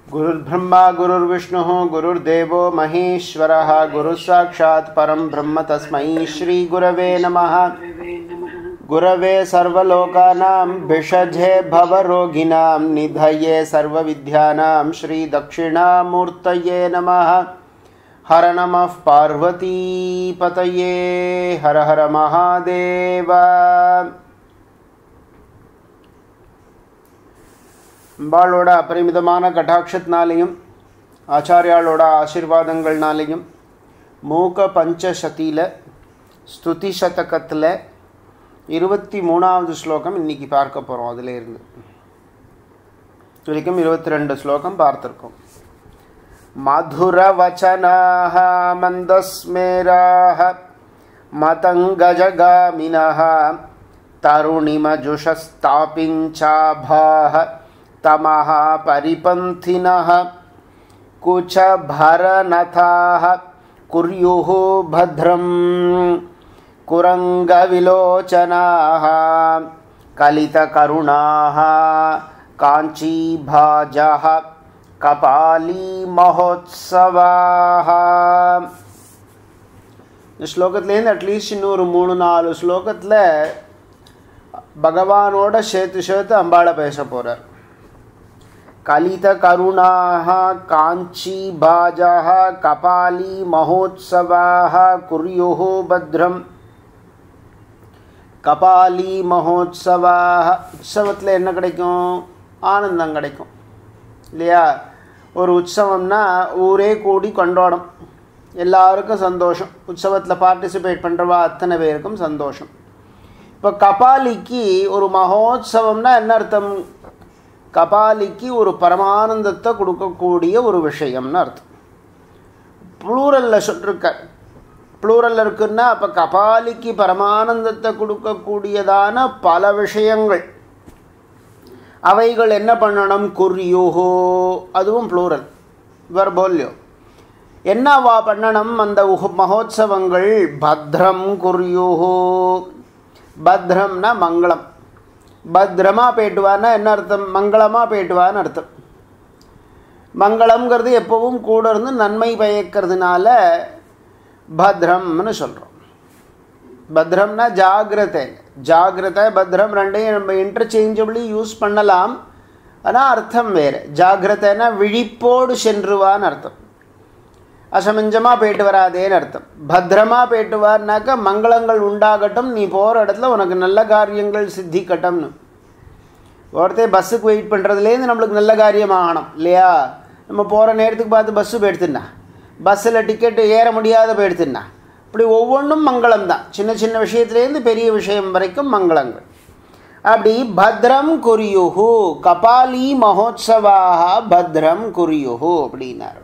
गुरुर्ब्रह्मा गुरुर्विष्णुः गुरुर्देवो महेश्वरः गुरुसाक्षात् परं ब्रह्म तस्मै श्रीगुरवे नमः गुरवे सर्वलोकानां भिषजे भवरोगिणां निधये सर्वविद्यानां श्रीदक्षिणामूर्तये नमः हर नमः पार्वतीपतये हर हर महादेव அம்பாளோட அபரிமிதமான கட்டாட்சத்தினாலையும் ஆச்சாரியாளோட ஆசீர்வாதங்கள்னாலையும் மூக பஞ்சசதியில் ஸ்துதி சதகத்தில் இருபத்தி மூணாவது ஸ்லோகம் இன்னைக்கு பார்க்க போகிறோம் அதில் இருந்து இது வரைக்கும் இருபத்தி ரெண்டு ஸ்லோகம் பார்த்துருக்கோம் मधुरवचनाः मन्दस्मेराः मतङ्गजगामिनः तरुणिमजुषस्तापिञ्चाभाः तमः परिपन्थिनः कुचभरनथाः कुर्युः भद्रं कुरङ्गविलोचनाः कलितकरुणाः काञ्चीभाजः கபாலி மகோத்சவாக இந்த ஸ்லோகத்துலேருந்து அட்லீஸ்ட் இன்னொரு மூணு நாலு ஸ்லோகத்தில் பகவானோட சேர்த்து சேர்த்து அம்பாளை பேச போகிறார் கலித கருணாக காஞ்சி பாஜாக கபாலி மகோத்சவாக குர்யுஹு பத்ரம் கபாலி மகோத்சவாக உற்சவத்தில் என்ன கிடைக்கும் ஆனந்தம் கிடைக்கும் இல்லையா ஒரு உற்சவம்னா ஊரே கூடி கொண்டாடும் எல்லாருக்கும் சந்தோஷம் உற்சவத்தில் பார்ட்டிசிபேட் பண்ணுறவா அத்தனை பேருக்கும் சந்தோஷம் இப்போ கபாலிக்கு ஒரு மகோத்சவம்னா என்ன அர்த்தம் கபாலிக்கு ஒரு பரமானந்தத்தை கொடுக்கக்கூடிய ஒரு விஷயம்னு அர்த்தம் ப்ளூரலில் சொல்லிருக்க ப்ளூரல் இருக்குன்னா அப்போ கபாலிக்கு பரமானந்தத்தை கொடுக்கக்கூடியதான பல விஷயங்கள் அவைகள் என்ன பண்ணணும் குர்யூஹோ அதுவும் ப்ளூரல் வெர்போல்யோ என்னவா பண்ணணும் அந்த மகோத்சவங்கள் பத்ரம் குர்யூஹோ பத்ரம்னா மங்களம் பத்ரமாக போயிட்டுவான்னா என்ன அர்த்தம் மங்களமாக போயிட்டுவான்னு அர்த்தம் மங்களம்ங்கிறது எப்பவும் கூட இருந்து நன்மை பயக்கிறதுனால பத்ரம்னு சொல்கிறோம் பத்ரம்னா ஜாகிரதை ஜாகிரதை பத்ரம் ரெண்டையும் நம்ம இன்டர்சேஞ்சபிளி யூஸ் பண்ணலாம் ஆனால் அர்த்தம் வேறு ஜாகிரதைனா விழிப்போடு சென்றுவான்னு அர்த்தம் அசமஞ்சமாக போயிட்டு வராதேன்னு அர்த்தம் பத்ரமாக போயிட்டு வார்னாக்கா மங்களங்கள் உண்டாகட்டும் நீ போகிற இடத்துல உனக்கு நல்ல காரியங்கள் சித்திக்கட்டும்னு ஒருத்தே பஸ்ஸுக்கு வெயிட் பண்ணுறதுலேருந்து நம்மளுக்கு நல்ல காரியம் ஆகணும் இல்லையா நம்ம போகிற நேரத்துக்கு பார்த்து பஸ்ஸு போயிடுத்துனா பஸ்ஸில் டிக்கெட்டு ஏற முடியாத போயிடுத்துனா இப்படி ஒவ்வொன்றும் மங்களம் தான் சின்ன சின்ன விஷயத்துலேருந்து பெரிய விஷயம் வரைக்கும் மங்களங்கள் அப்படி பத்ரம் குறியுஹு கபாலி மகோத்சவாக பத்ரம் குறியுஹு அப்படின்னார்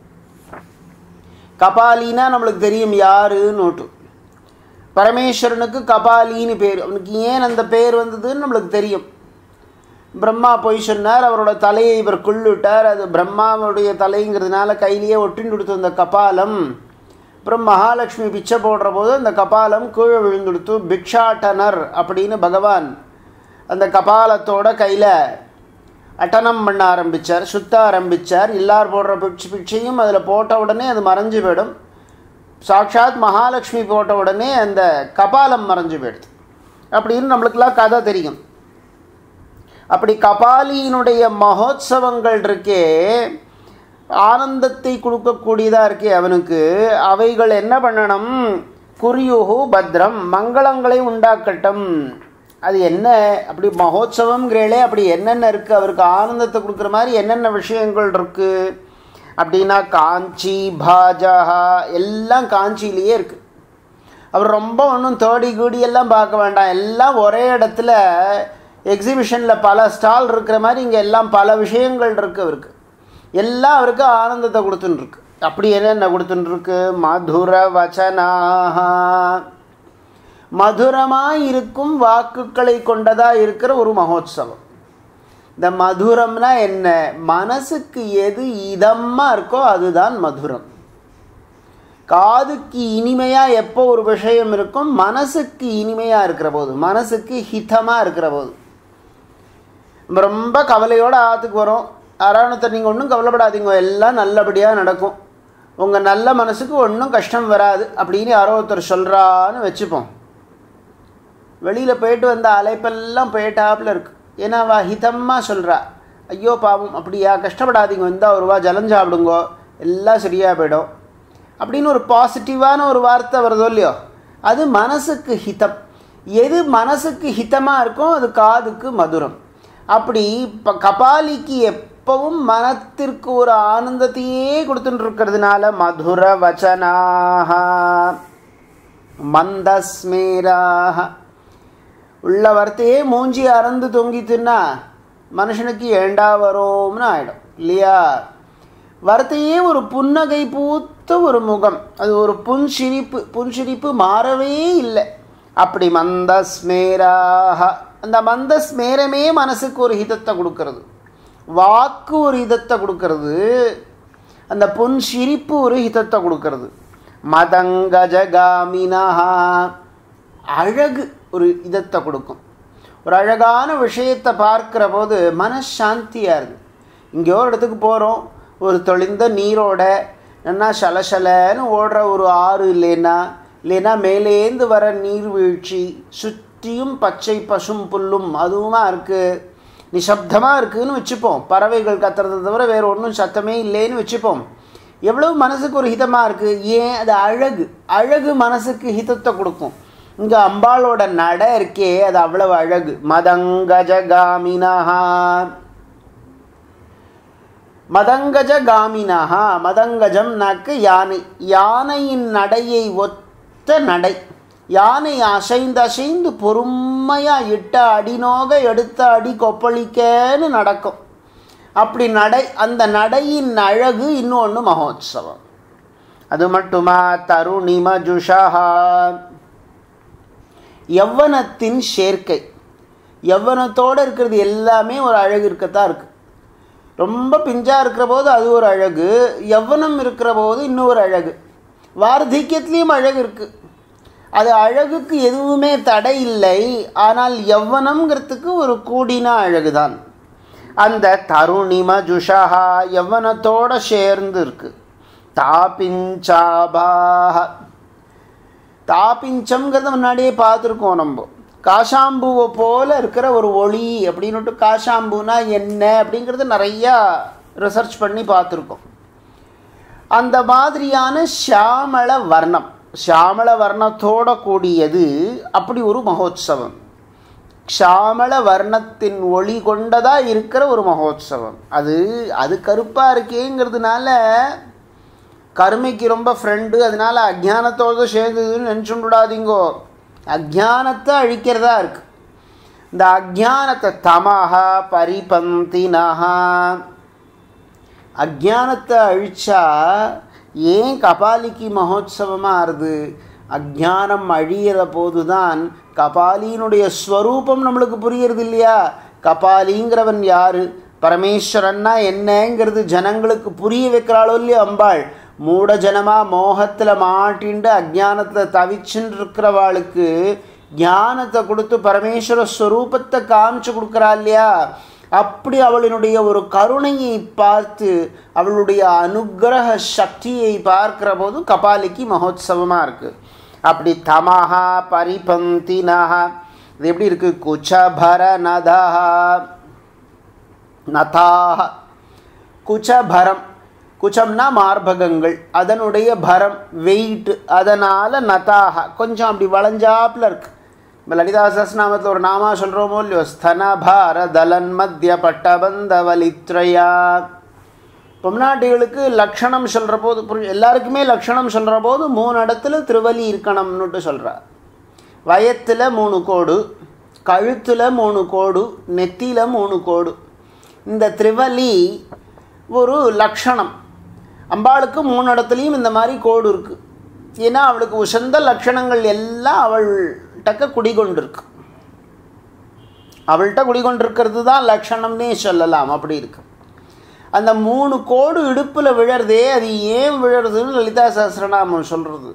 கபாலினா நம்மளுக்கு தெரியும் யாருன்னு பரமேஸ்வரனுக்கு கபாலின்னு பேர் அவனுக்கு ஏன் அந்த பேர் வந்ததுன்னு நம்மளுக்கு தெரியும் பிரம்மா போய் சொன்னார் அவரோட தலையை இவர் குள்ளுட்டார் அது பிரம்மாவுடைய தலைங்கிறதுனால கையிலேயே ஒட்டின்னு கொடுத்து அந்த கபாலம் அப்புறம் மகாலட்சுமி பிச்சை போடுற போது அந்த கபாலம் கீழே விழுந்துடுத்து பிக்ஷாட்டனர் அப்படின்னு பகவான் அந்த கபாலத்தோட கையில் அட்டனம் பண்ண ஆரம்பித்தார் சுத்த ஆரம்பித்தார் எல்லார் போடுற பிச்சை பிச்சையும் அதில் போட்ட உடனே அது மறைஞ்சு போயிடும் சாட்சாத் மகாலட்சுமி போட்ட உடனே அந்த கபாலம் மறைஞ்சு போயிடுது அப்படின்னு நம்மளுக்கெல்லாம் கதை தெரியும் அப்படி கபாலியினுடைய மகோத்சவங்கள் இருக்கே ஆனந்தத்தை கொடுக்கக்கூடியதாக இருக்கே அவனுக்கு அவைகள் என்ன பண்ணணும் குறியுகு பத்ரம் மங்களங்களை உண்டாக்கட்டும் அது என்ன அப்படி மகோத்சவங்கிறே அப்படி என்னென்ன இருக்குது அவருக்கு ஆனந்தத்தை கொடுக்குற மாதிரி என்னென்ன விஷயங்கள் இருக்குது அப்படின்னா காஞ்சி பாஜா எல்லாம் காஞ்சியிலேயே இருக்குது அவர் ரொம்ப ஒன்றும் தேடி கீடி எல்லாம் பார்க்க வேண்டாம் எல்லாம் ஒரே இடத்துல எக்ஸிபிஷனில் பல ஸ்டால் இருக்கிற மாதிரி இங்கே எல்லாம் பல விஷயங்கள் இருக்குது அவருக்கு எல்லாம் அவருக்கு ஆனந்தத்தை கொடுத்துட்டுருக்கு அப்படி என்னென்ன கொடுத்துட்டுருக்கு மதுர வச்சனாக மதுரமாக இருக்கும் வாக்குகளை கொண்டதாக இருக்கிற ஒரு மகோத்சவம் இந்த மதுரம்னா என்ன மனசுக்கு எது இதமாக இருக்கோ அதுதான் மதுரம் காதுக்கு இனிமையாக எப்போ ஒரு விஷயம் இருக்கும் மனசுக்கு இனிமையாக இருக்கிற போது மனசுக்கு ஹிதமாக இருக்கிற போது நம்ம ரொம்ப கவலையோடு ஆற்றுக்கு வரோம் ஆறாவணத்தை நீங்கள் ஒன்றும் கவலைப்படாதீங்க எல்லாம் நல்லபடியாக நடக்கும் உங்கள் நல்ல மனசுக்கு ஒன்றும் கஷ்டம் வராது அப்படின்னு யாரோ ஒருத்தர் சொல்கிறான்னு வச்சுப்போம் வெளியில் போயிட்டு வந்த அலைப்பெல்லாம் போயிட்டாப்புல இருக்கு ஏன்னா அவ ஹிதமாக சொல்கிறா ஐயோ பாவம் அப்படியா கஷ்டப்படாதீங்க வந்தால் ஒரு ரூபா ஜலம் சாப்பிடுங்கோ எல்லாம் சரியாக போயிடும் அப்படின்னு ஒரு பாசிட்டிவான ஒரு வார்த்தை வருதோ இல்லையோ அது மனசுக்கு ஹிதம் எது மனசுக்கு ஹிதமாக இருக்கோ அது காதுக்கு மதுரம் அப்படி இப்போ கபாலிக்கு எப்பவும் மனத்திற்கு ஒரு ஆனந்தத்தையே கொடுத்துட்டு இருக்கிறதுனால மதுர வச்சனாக மந்தஸ்மேராக உள்ள வார்த்தையே மூஞ்சி அறந்து தொங்கித்துன்னா மனுஷனுக்கு ஏண்டா வரோம்னு ஆயிடும் இல்லையா வார்த்தையே ஒரு புன்னகை பூத்த ஒரு முகம் அது ஒரு புன்சிரிப்பு புன்சிரிப்பு மாறவே இல்லை அப்படி மந்தஸ்மேராக அந்த மந்தஸ்மேரமே மனசுக்கு ஒரு ஹிதத்தை கொடுக்கறது வாக்கு ஒரு ஹிதத்தை கொடுக்கறது அந்த புன் சிரிப்பு ஒரு ஹிதத்தை கொடுக்கறது மதங்கஜகாமினா அழகு ஒரு இதத்தை கொடுக்கும் ஒரு அழகான விஷயத்தை பார்க்குற போது மனசாந்தியாக இருக்குது இங்கே ஒரு இடத்துக்கு போகிறோம் ஒரு தொழிந்த நீரோட என்ன சலசலன்னு ஓடுற ஒரு ஆறு இல்லைன்னா இல்லைன்னா மேலேந்து வர நீர்வீழ்ச்சி சுற்றியும் பச்சை பசும் புல்லும் அதுவுமா இருக்குது நிசப்தமாக இருக்குதுன்னு வச்சுப்போம் பறவைகள் கத்துறதை தவிர வேறு ஒன்றும் சத்தமே இல்லைன்னு வச்சுப்போம் எவ்வளவு மனசுக்கு ஒரு ஹிதமாக இருக்குது ஏன் அது அழகு அழகு மனசுக்கு ஹிதத்தை கொடுக்கும் இங்கே அம்பாளோட நட இருக்கே அது அவ்வளவு அழகு மதங்கஜகாமினா மதங்கஜ காமினஹா மதங்கஜம்னாக்கு யானை யானையின் நடையை ஒத்த நடை யானை அசைந்து அசைந்து பொறுமையாக இட்ட அடிநோக எடுத்த அடி கொப்பளிக்கன்னு நடக்கும் அப்படி நடை அந்த நடையின் அழகு இன்னொன்று மகோத்சவம் அது மட்டுமா தருணிம ஜுஷா யவ்வனத்தின் சேர்க்கை யவ்வனத்தோடு இருக்கிறது எல்லாமே ஒரு அழகு இருக்கத்தான் இருக்குது ரொம்ப பிஞ்சாக இருக்கிற போது அது ஒரு அழகு யவ்வனம் இருக்கிற போது இன்னொரு அழகு வார்த்திக்கியத்துலேயும் அழகு இருக்குது அது அழகுக்கு எதுவுமே தடை இல்லை ஆனால் யவ்வனம்ங்கிறதுக்கு ஒரு கூடின அழகுதான் அந்த தருணிம ஜுஷா யவ்வனத்தோட சேர்ந்து இருக்கு தாபிஞ்சாபாக தாபிஞ்சம்ங்கிறத முன்னாடியே பார்த்துருக்கோம் நம்ம காஷாம்புவை போல இருக்கிற ஒரு ஒளி அப்படின்னுட்டு காஷாம்புனா என்ன அப்படிங்கிறது நிறையா ரிசர்ச் பண்ணி பார்த்துருக்கோம் அந்த மாதிரியான ஷியாமள வர்ணம் ஷியாமள வர்ணத்தோட கூடியது அப்படி ஒரு மகோத்சவம் ஷாமள வர்ணத்தின் ஒளி கொண்டதாக இருக்கிற ஒரு மகோத்சவம் அது அது கருப்பாக இருக்கேங்கிறதுனால கருமைக்கு ரொம்ப ஃப்ரெண்டு அதனால அஜானத்தோடு சேர்ந்ததுன்னு நினச்சுடாதீங்கோ அஜானத்தை அழிக்கிறதா இருக்கு இந்த அஜானத்தை தமஹா பரிபந்தினஹா அஜானத்தை அழிச்சா ஏன் கபாலிக்கு மகோத்சவமாக ஆறுது அஜானம் அழியிற போது தான் கபாலியினுடைய ஸ்வரூபம் நம்மளுக்கு புரியறது இல்லையா கபாலிங்கிறவன் யார் பரமேஸ்வரன்னா என்னங்கிறது ஜனங்களுக்கு புரிய வைக்கிறாளோ இல்லையோ அம்பாள் மூட ஜனமாக மோகத்தில் மாட்டிண்டு அஜானத்தில் தவிச்சுன்னு இருக்கிறவாளுக்கு ஞானத்தை கொடுத்து பரமேஸ்வர ஸ்வரூபத்தை காமிச்சு கொடுக்குறா இல்லையா அப்படி அவளினுடைய ஒரு கருணையை பார்த்து அவளுடைய அனுகிரக சக்தியை பார்க்கிற போது கபாலிக்கு மகோத்சவமாக இருக்குது அப்படி தமஹா பரிபந்தினஹா இது எப்படி இருக்குது குச்சபர நதா நதாக குச்சபரம் குச்சம்னா மார்பகங்கள் அதனுடைய பரம் வெயிட் அதனால் நதாக கொஞ்சம் அப்படி வளைஞ்சாப்பில் இருக்கு இப்போ லலிதா சஸ்நாமத்தில் ஒரு நாமா சொல்கிறோமோ இல்லையோ ஸ்தனபார தலன் மத்திய பட்டபந்த வலித்ரயா பொம்நாட்டிகளுக்கு லக்ஷணம் சொல்கிற போது புரி எல்லாருக்குமே லக்ஷணம் சொல்கிற போது மூணு இடத்துல திருவலி இருக்கணும்னுட்டு சொல்கிறா வயத்தில் மூணு கோடு கழுத்தில் மூணு கோடு நெத்தியில் மூணு கோடு இந்த திரிவலி ஒரு லக்ஷணம் அம்பாளுக்கு மூணு இடத்துலையும் இந்த மாதிரி கோடு இருக்குது ஏன்னா அவளுக்கு உசந்த லட்சணங்கள் எல்லாம் அவள்கிட்ட குடிகொண்டிருக்கு அவள்கிட்ட குடிகொண்டிருக்கிறது தான் லட்சணம்னே சொல்லலாம் அப்படி இருக்கு அந்த மூணு கோடு இடுப்பில் விழறதே அது ஏன் விழறதுன்னு லலிதா சஹஸ்ரநாமம் சொல்கிறது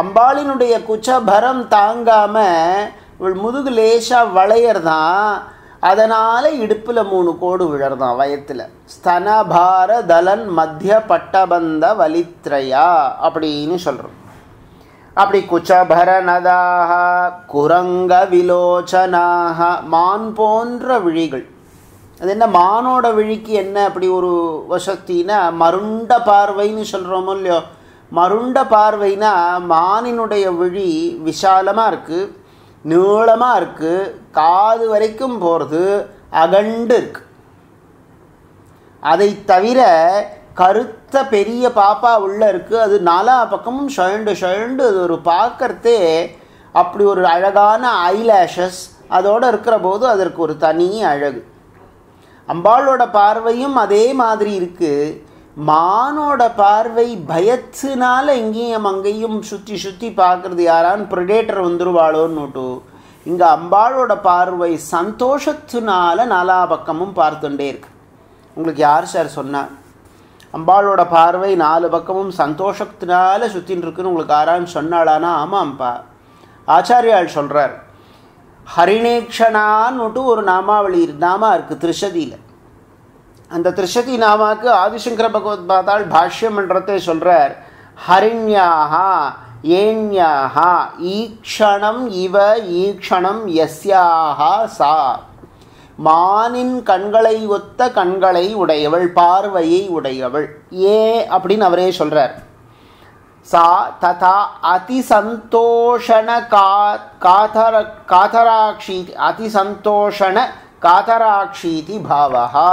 அம்பாளினுடைய குச்சபரம் தாங்காமல் இவள் முதுகு லேசாக வளையறதான் அதனால் இடுப்பில் மூணு கோடு விழறதான் வயத்தில் ஸ்தனபார தலன் மத்திய பட்டபந்த வலித்ரயா அப்படின்னு சொல்கிறோம் அப்படி குச்சபரநதாக குரங்க விலோச்சனாக மான் போன்ற விழிகள் அது என்ன மானோட விழிக்கு என்ன அப்படி ஒரு வசத்தின்னா மருண்ட பார்வைன்னு சொல்கிறோமோ இல்லையோ மருண்ட பார்வைனா மானினுடைய விழி விசாலமாக இருக்குது நீளமாக இருக்குது காது வரைக்கும் போகிறது அகண்டு இருக்கு அதை தவிர கருத்த பெரிய பாப்பா உள்ளே இருக்குது அது நாலா பக்கமும் ஷழண்டு ஷழண்டு அது ஒரு பார்க்கறதே அப்படி ஒரு அழகான ஐலேஷஸ் அதோடு இருக்கிற போது அதற்கு ஒரு தனி அழகு அம்பாளோட பார்வையும் அதே மாதிரி இருக்குது மானோட பார்வை பயத்தினால எங்கேயும் அங்கேயும் சுற்றி சுற்றி பார்க்குறது யாரான்னு ப்ரிடேட்டர் வந்துருவாளோன்னுட்டு இங்கே அம்பாளோட பார்வை சந்தோஷத்தினால நாலா பக்கமும் பார்த்துட்டே இருக்கு உங்களுக்கு யார் சார் சொன்னார் அம்பாளோட பார்வை நாலு பக்கமும் சந்தோஷத்தினால சுற்றின்னு இருக்குன்னு உங்களுக்கு யாரான்னு சொன்னாளானா ஆமாம்ப்பா ஆச்சாரியால் சொல்கிறார் ஹரிணேக்ஷனான்னுட்டு ஒரு நாமாவளி நாமா இருக்குது திருஷதியில் அந்த திருஷதி நாமாக்கு ஆதிசங்கர பகவத் பாதாள் பாஷ்யம் என்றதை சொல்கிறார் ஹரிண்யாகா ஏண்யாகா ஈக்ஷணம் இவ ஈக்ஷணம் யஸ்யாகா சா மானின் கண்களை ஒத்த கண்களை உடையவள் பார்வையை உடையவள் ஏ அப்படின்னு அவரே சொல்கிறார் சா ததா அதிசந்தோஷண கா காதர காதராட்சி அதிசந்தோஷண காதராட்சீதி பாவகா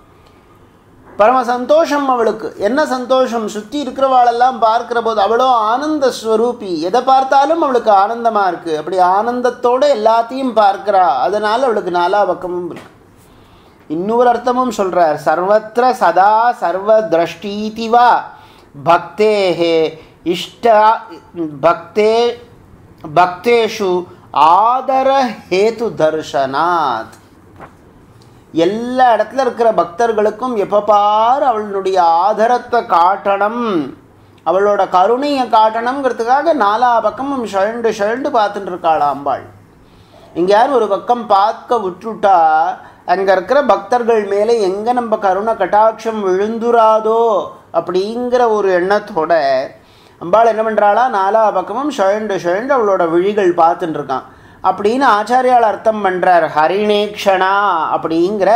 பரம சந்தோஷம் அவளுக்கு என்ன சந்தோஷம் சுற்றி இருக்கிறவாளெல்லாம் பார்க்கிற போது அவளோ ஆனந்த ஸ்வரூபி எதை பார்த்தாலும் அவளுக்கு ஆனந்தமாக இருக்குது அப்படி ஆனந்தத்தோடு எல்லாத்தையும் பார்க்கிறா அதனால் அவளுக்கு நாலா பக்கமும் இருக்கு இன்னொரு அர்த்தமும் சொல்கிறார் சர்வத்திர சதா சர்வ திரஷ்டீதிவா பக்தேஹே இஷ்ட பக்தே பக்தேஷு ஆதர ஹேது தர்ஷனாத் எல்லா இடத்துல இருக்கிற பக்தர்களுக்கும் எப்போ பார் அவளுடைய ஆதரத்தை காட்டணும் அவளோட கருணையை காட்டணுங்கிறதுக்காக நாலா பக்கமும் ஷழண்டு ஷழண்டு பார்த்துட்டு இருக்காளா அம்பாள் எங்கேயாரும் ஒரு பக்கம் பார்க்க விட்டுட்டா அங்கே இருக்கிற பக்தர்கள் மேலே எங்கே நம்ம கருணை கட்டாட்சம் விழுந்துராதோ அப்படிங்கிற ஒரு எண்ணத்தோட அம்பாள் என்ன பண்ணுறாளா நாலா பக்கமும் ஷழண்டு ஷழண்டு அவளோட விழிகள் பார்த்துட்டு இருக்கான் அப்படின்னு ஆச்சாரியால் அர்த்தம் பண்ணுறார் ஹரிணேக்ஷனா அப்படிங்கிற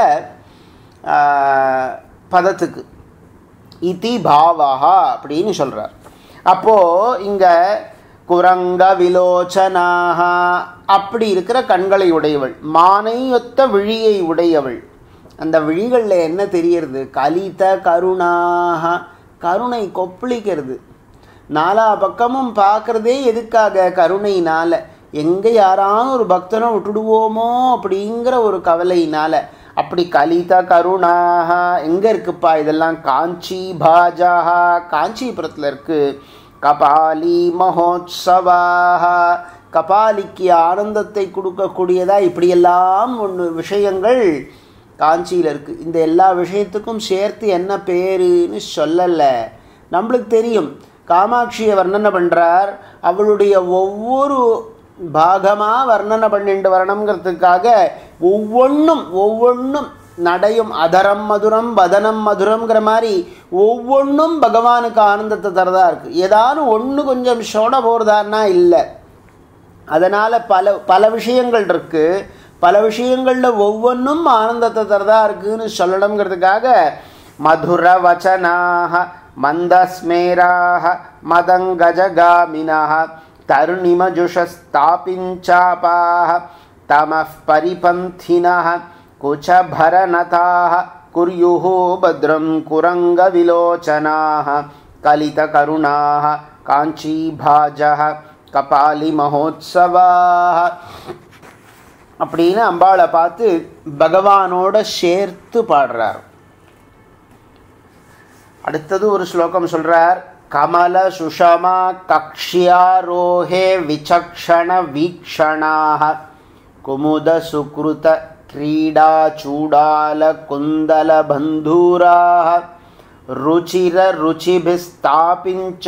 பதத்துக்கு இதி பாவஹா அப்படின்னு சொல்கிறார் அப்போது இங்கே குரங்க விலோச்சனாக அப்படி இருக்கிற கண்களை உடையவள் மானையொத்த விழியை உடையவள் அந்த விழிகளில் என்ன தெரியறது கலித கருணாக கருணை கொப்பளிக்கிறது நாலா பக்கமும் பார்க்குறதே எதுக்காக கருணையினால் எங்கே யாராவது ஒரு பக்தனை விட்டுடுவோமோ அப்படிங்கிற ஒரு கவலையினால் அப்படி கலித கருணாக எங்கே இருக்குப்பா இதெல்லாம் காஞ்சி பாஜாக காஞ்சிபுரத்தில் இருக்குது கபாலி மகோத்சவாக கபாலிக்கு ஆனந்தத்தை கொடுக்கக்கூடியதா இப்படியெல்லாம் ஒன்று விஷயங்கள் காஞ்சியில் இருக்குது இந்த எல்லா விஷயத்துக்கும் சேர்த்து என்ன பேருன்னு சொல்லலை நம்மளுக்கு தெரியும் காமாட்சியை வர்ணனை பண்ணுறார் அவளுடைய ஒவ்வொரு பாகமாக வர்ணனை பண்ணிட்டு வரணுங்கிறதுக்காக ஒவ்வொன்றும் ஒவ்வொன்றும் நடையும் அதரம் மதுரம் வதனம் மதுரம்ங்கிற மாதிரி ஒவ்வொன்றும் பகவானுக்கு ஆனந்தத்தை தரதா இருக்குது ஏதானும் ஒன்று கொஞ்சம் சொட போகிறதான்னா இல்லை அதனால் பல பல விஷயங்கள் இருக்குது பல விஷயங்களில் ஒவ்வொன்றும் ஆனந்தத்தை தரதா இருக்குதுன்னு சொல்லணுங்கிறதுக்காக மதுர வச்சனாக மந்தஸ்மேராக மதங்கஜகாமினாக तरुणिमजुषस्तापिञ्चापाः तमः परिपन्थिनः कुचभरनताः कुर्युः भद्रं कुरङ्गविलोचनाः कलितकरुणाः काञ्चीभाजः கபாலிமஹோத்சவாக அப்படின்னு அம்பாளை பார்த்து பகவானோட சேர்த்து பாடுறார் அடுத்தது ஒரு ஸ்லோகம் சொல்றார் கமல சுஷமா கக்ஷ்யாரோஹே விசக்ஷண வீக்ஷணாக குமுத சுக்ருத क्रीडा चूडाल कुन्दल बन्धूराः रुचिर रुचिभिस्तापिञ्च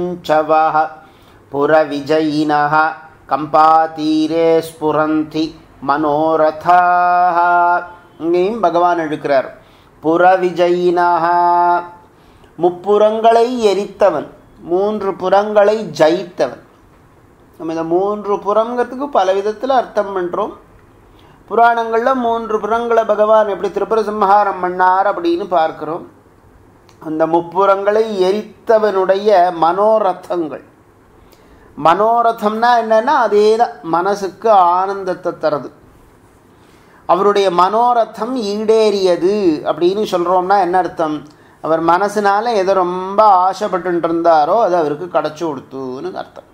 श्रीप्रपञ्चनचुञ्चवः पुरविजयिनः कम्पातीरे स्फुरन्ति மனோரதாக இங்கேயும் பகவான் எடுக்கிறார் புறவிஜயினஹ முப்புறங்களை எரித்தவன் மூன்று புறங்களை ஜெயித்தவன் நம்ம இந்த மூன்று புறங்கிறதுக்கு பல விதத்தில் அர்த்தம் பண்ணுறோம் புராணங்களில் மூன்று புறங்களை பகவான் எப்படி திரிபுர சம்ஹாரம் பண்ணார் அப்படின்னு பார்க்கிறோம் அந்த முப்புறங்களை எரித்தவனுடைய மனோரதங்கள் மனோரதம்னா என்னன்னா அதே தான் மனசுக்கு ஆனந்தத்தை தரது அவருடைய மனோரதம் ஈடேறியது அப்படின்னு சொல்கிறோம்னா என்ன அர்த்தம் அவர் மனசுனால எதை ரொம்ப ஆசைப்பட்டு இருந்தாரோ அது அவருக்கு கிடச்சி கொடுத்துன்னு அர்த்தம்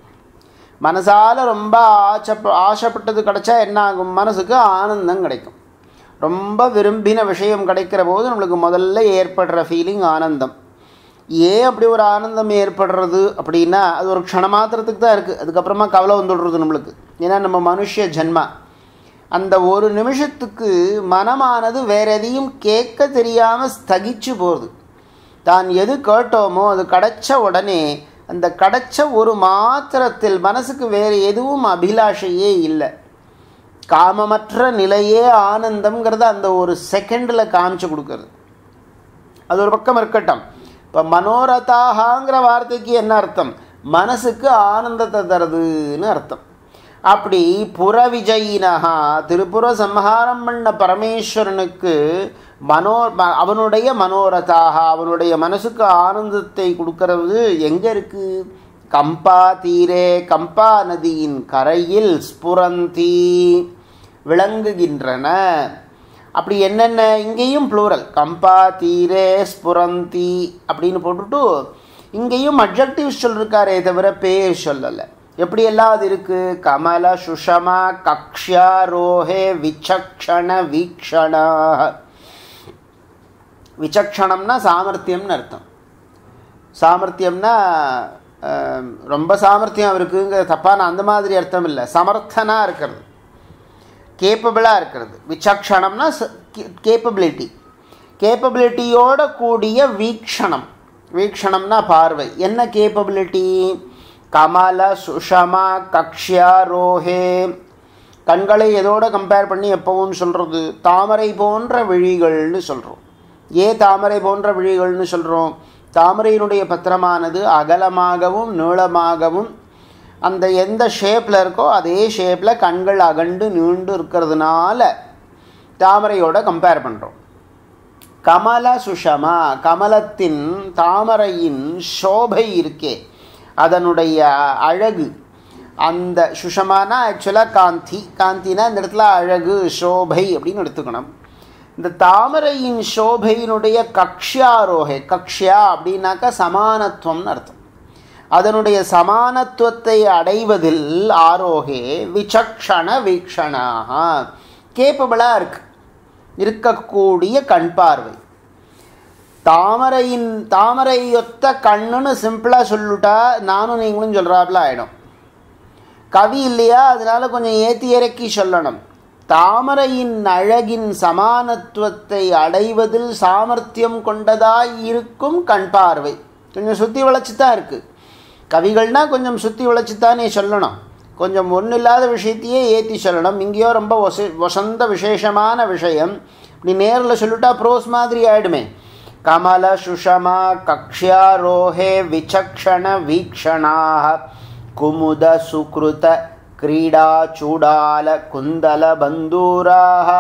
மனசால் ரொம்ப ஆசைப்ப ஆசைப்பட்டது கிடைச்சா என்ன ஆகும் மனசுக்கு ஆனந்தம் கிடைக்கும் ரொம்ப விரும்பின விஷயம் கிடைக்கிற போது நம்மளுக்கு முதல்ல ஏற்படுற ஃபீலிங் ஆனந்தம் ஏன் அப்படி ஒரு ஆனந்தம் ஏற்படுறது அப்படின்னா அது ஒரு க்ஷண மாத்திரத்துக்கு தான் இருக்குது அதுக்கப்புறமா கவலை வந்துடுறது நம்மளுக்கு ஏன்னா நம்ம மனுஷ ஜென்மா அந்த ஒரு நிமிஷத்துக்கு மனமானது வேற எதையும் கேட்க தெரியாமல் ஸ்தகிச்சு போகுது தான் எது கேட்டோமோ அது கிடைச்ச உடனே அந்த கிடைச்ச ஒரு மாத்திரத்தில் மனசுக்கு வேறு எதுவும் அபிலாஷையே இல்லை காமமற்ற நிலையே ஆனந்தம்ங்கிறத அந்த ஒரு செகண்டில் காமிச்சு கொடுக்கறது அது ஒரு பக்கம் இருக்கட்டும் இப்போ மனோரதாகாங்கிற வார்த்தைக்கு என்ன அர்த்தம் மனசுக்கு ஆனந்தத்தை தருதுன்னு அர்த்தம் அப்படி புறவிஜயினஹா திருப்புர சம்ஹாரம் பண்ண பரமேஸ்வரனுக்கு மனோ அவனுடைய மனோரதாக அவனுடைய மனசுக்கு ஆனந்தத்தை கொடுக்கறது எங்கே இருக்குது கம்பா தீரே கம்பா நதியின் கரையில் ஸ்புரந்தி விளங்குகின்றன அப்படி என்னென்ன இங்கேயும் ப்ளூரல் கம்பா தீரே ஸ்புரந்தி அப்படின்னு போட்டுட்டு இங்கேயும் அப்ஜெக்டிவ் சொல்லிருக்காரே தவிர பேர் சொல்லலை எப்படியெல்லாம் அது இருக்குது கமல சுஷமா கக்ஷா ரோஹே விசக்ஷண வீக்ஷணா விசக்ஷணம்னா சாமர்த்தியம்னு அர்த்தம் சாமர்த்தியம்னா ரொம்ப சாமர்த்தியம் இருக்குங்கிற தப்பான அந்த மாதிரி அர்த்தம் இல்லை சமர்த்தனாக இருக்கிறது கேப்பபிளாக இருக்கிறது விசக்ஷணம்னா கேப்பபிலிட்டி கேப்பபிலிட்டியோட கூடிய வீக்ஷணம் வீக்ஷணம்னா பார்வை என்ன கேப்பபிலிட்டி கமல சுஷமா கக்ஷா ரோஹே கண்களை எதோட கம்பேர் பண்ணி எப்பவும் சொல்கிறது தாமரை போன்ற விழிகள்னு சொல்கிறோம் ஏன் தாமரை போன்ற விழிகள்னு சொல்கிறோம் தாமரையினுடைய பத்திரமானது அகலமாகவும் நீளமாகவும் அந்த எந்த ஷேப்பில் இருக்கோ அதே ஷேப்பில் கண்கள் அகண்டு நீண்டு இருக்கிறதுனால தாமரையோட கம்பேர் பண்ணுறோம் கமல சுஷமா கமலத்தின் தாமரையின் சோபை இருக்கே அதனுடைய அழகு அந்த சுஷமானா ஆக்சுவலாக காந்தி காந்தினா இந்த இடத்துல அழகு சோபை அப்படின்னு எடுத்துக்கணும் இந்த தாமரையின் சோபையினுடைய கக்ஷாரோகை கக்ஷா அப்படின்னாக்கா சமானத்துவம்னு அர்த்தம் அதனுடைய சமானத்துவத்தை அடைவதில் ஆரோகே விசக்ஷண வீக்ஷணாக கேப்பபிளாக இருக்கு இருக்கக்கூடிய கண் பார்வை தாமரையின் தாமரையொத்த கண்ணுன்னு சிம்பிளாக சொல்லிட்டா நானும் நீங்களும் சொல்கிறாப்புல ஆகிடும் கவி இல்லையா அதனால கொஞ்சம் ஏற்றி இறக்கி சொல்லணும் தாமரையின் அழகின் சமானத்துவத்தை அடைவதில் சாமர்த்தியம் கொண்டதாய் இருக்கும் கண் பார்வை கொஞ்சம் சுற்றி வளைச்சி தான் இருக்குது கவிகள்னால் கொஞ்சம் சுற்றி வளைச்சி தானே சொல்லணும் கொஞ்சம் ஒன்றும் இல்லாத விஷயத்தையே ஏற்றி சொல்லணும் இங்கேயோ ரொம்ப வச வசந்த விசேஷமான விஷயம் இப்படி நேரில் சொல்லிட்டா ப்ரோஸ் மாதிரி ஆயிடுமே கமல சுஷமா கக்ஷாரோஹே விசக்ஷண வீக்ஷணாக குமுத சுக்ருத கிரீடா சூடால குந்தல பந்தூராக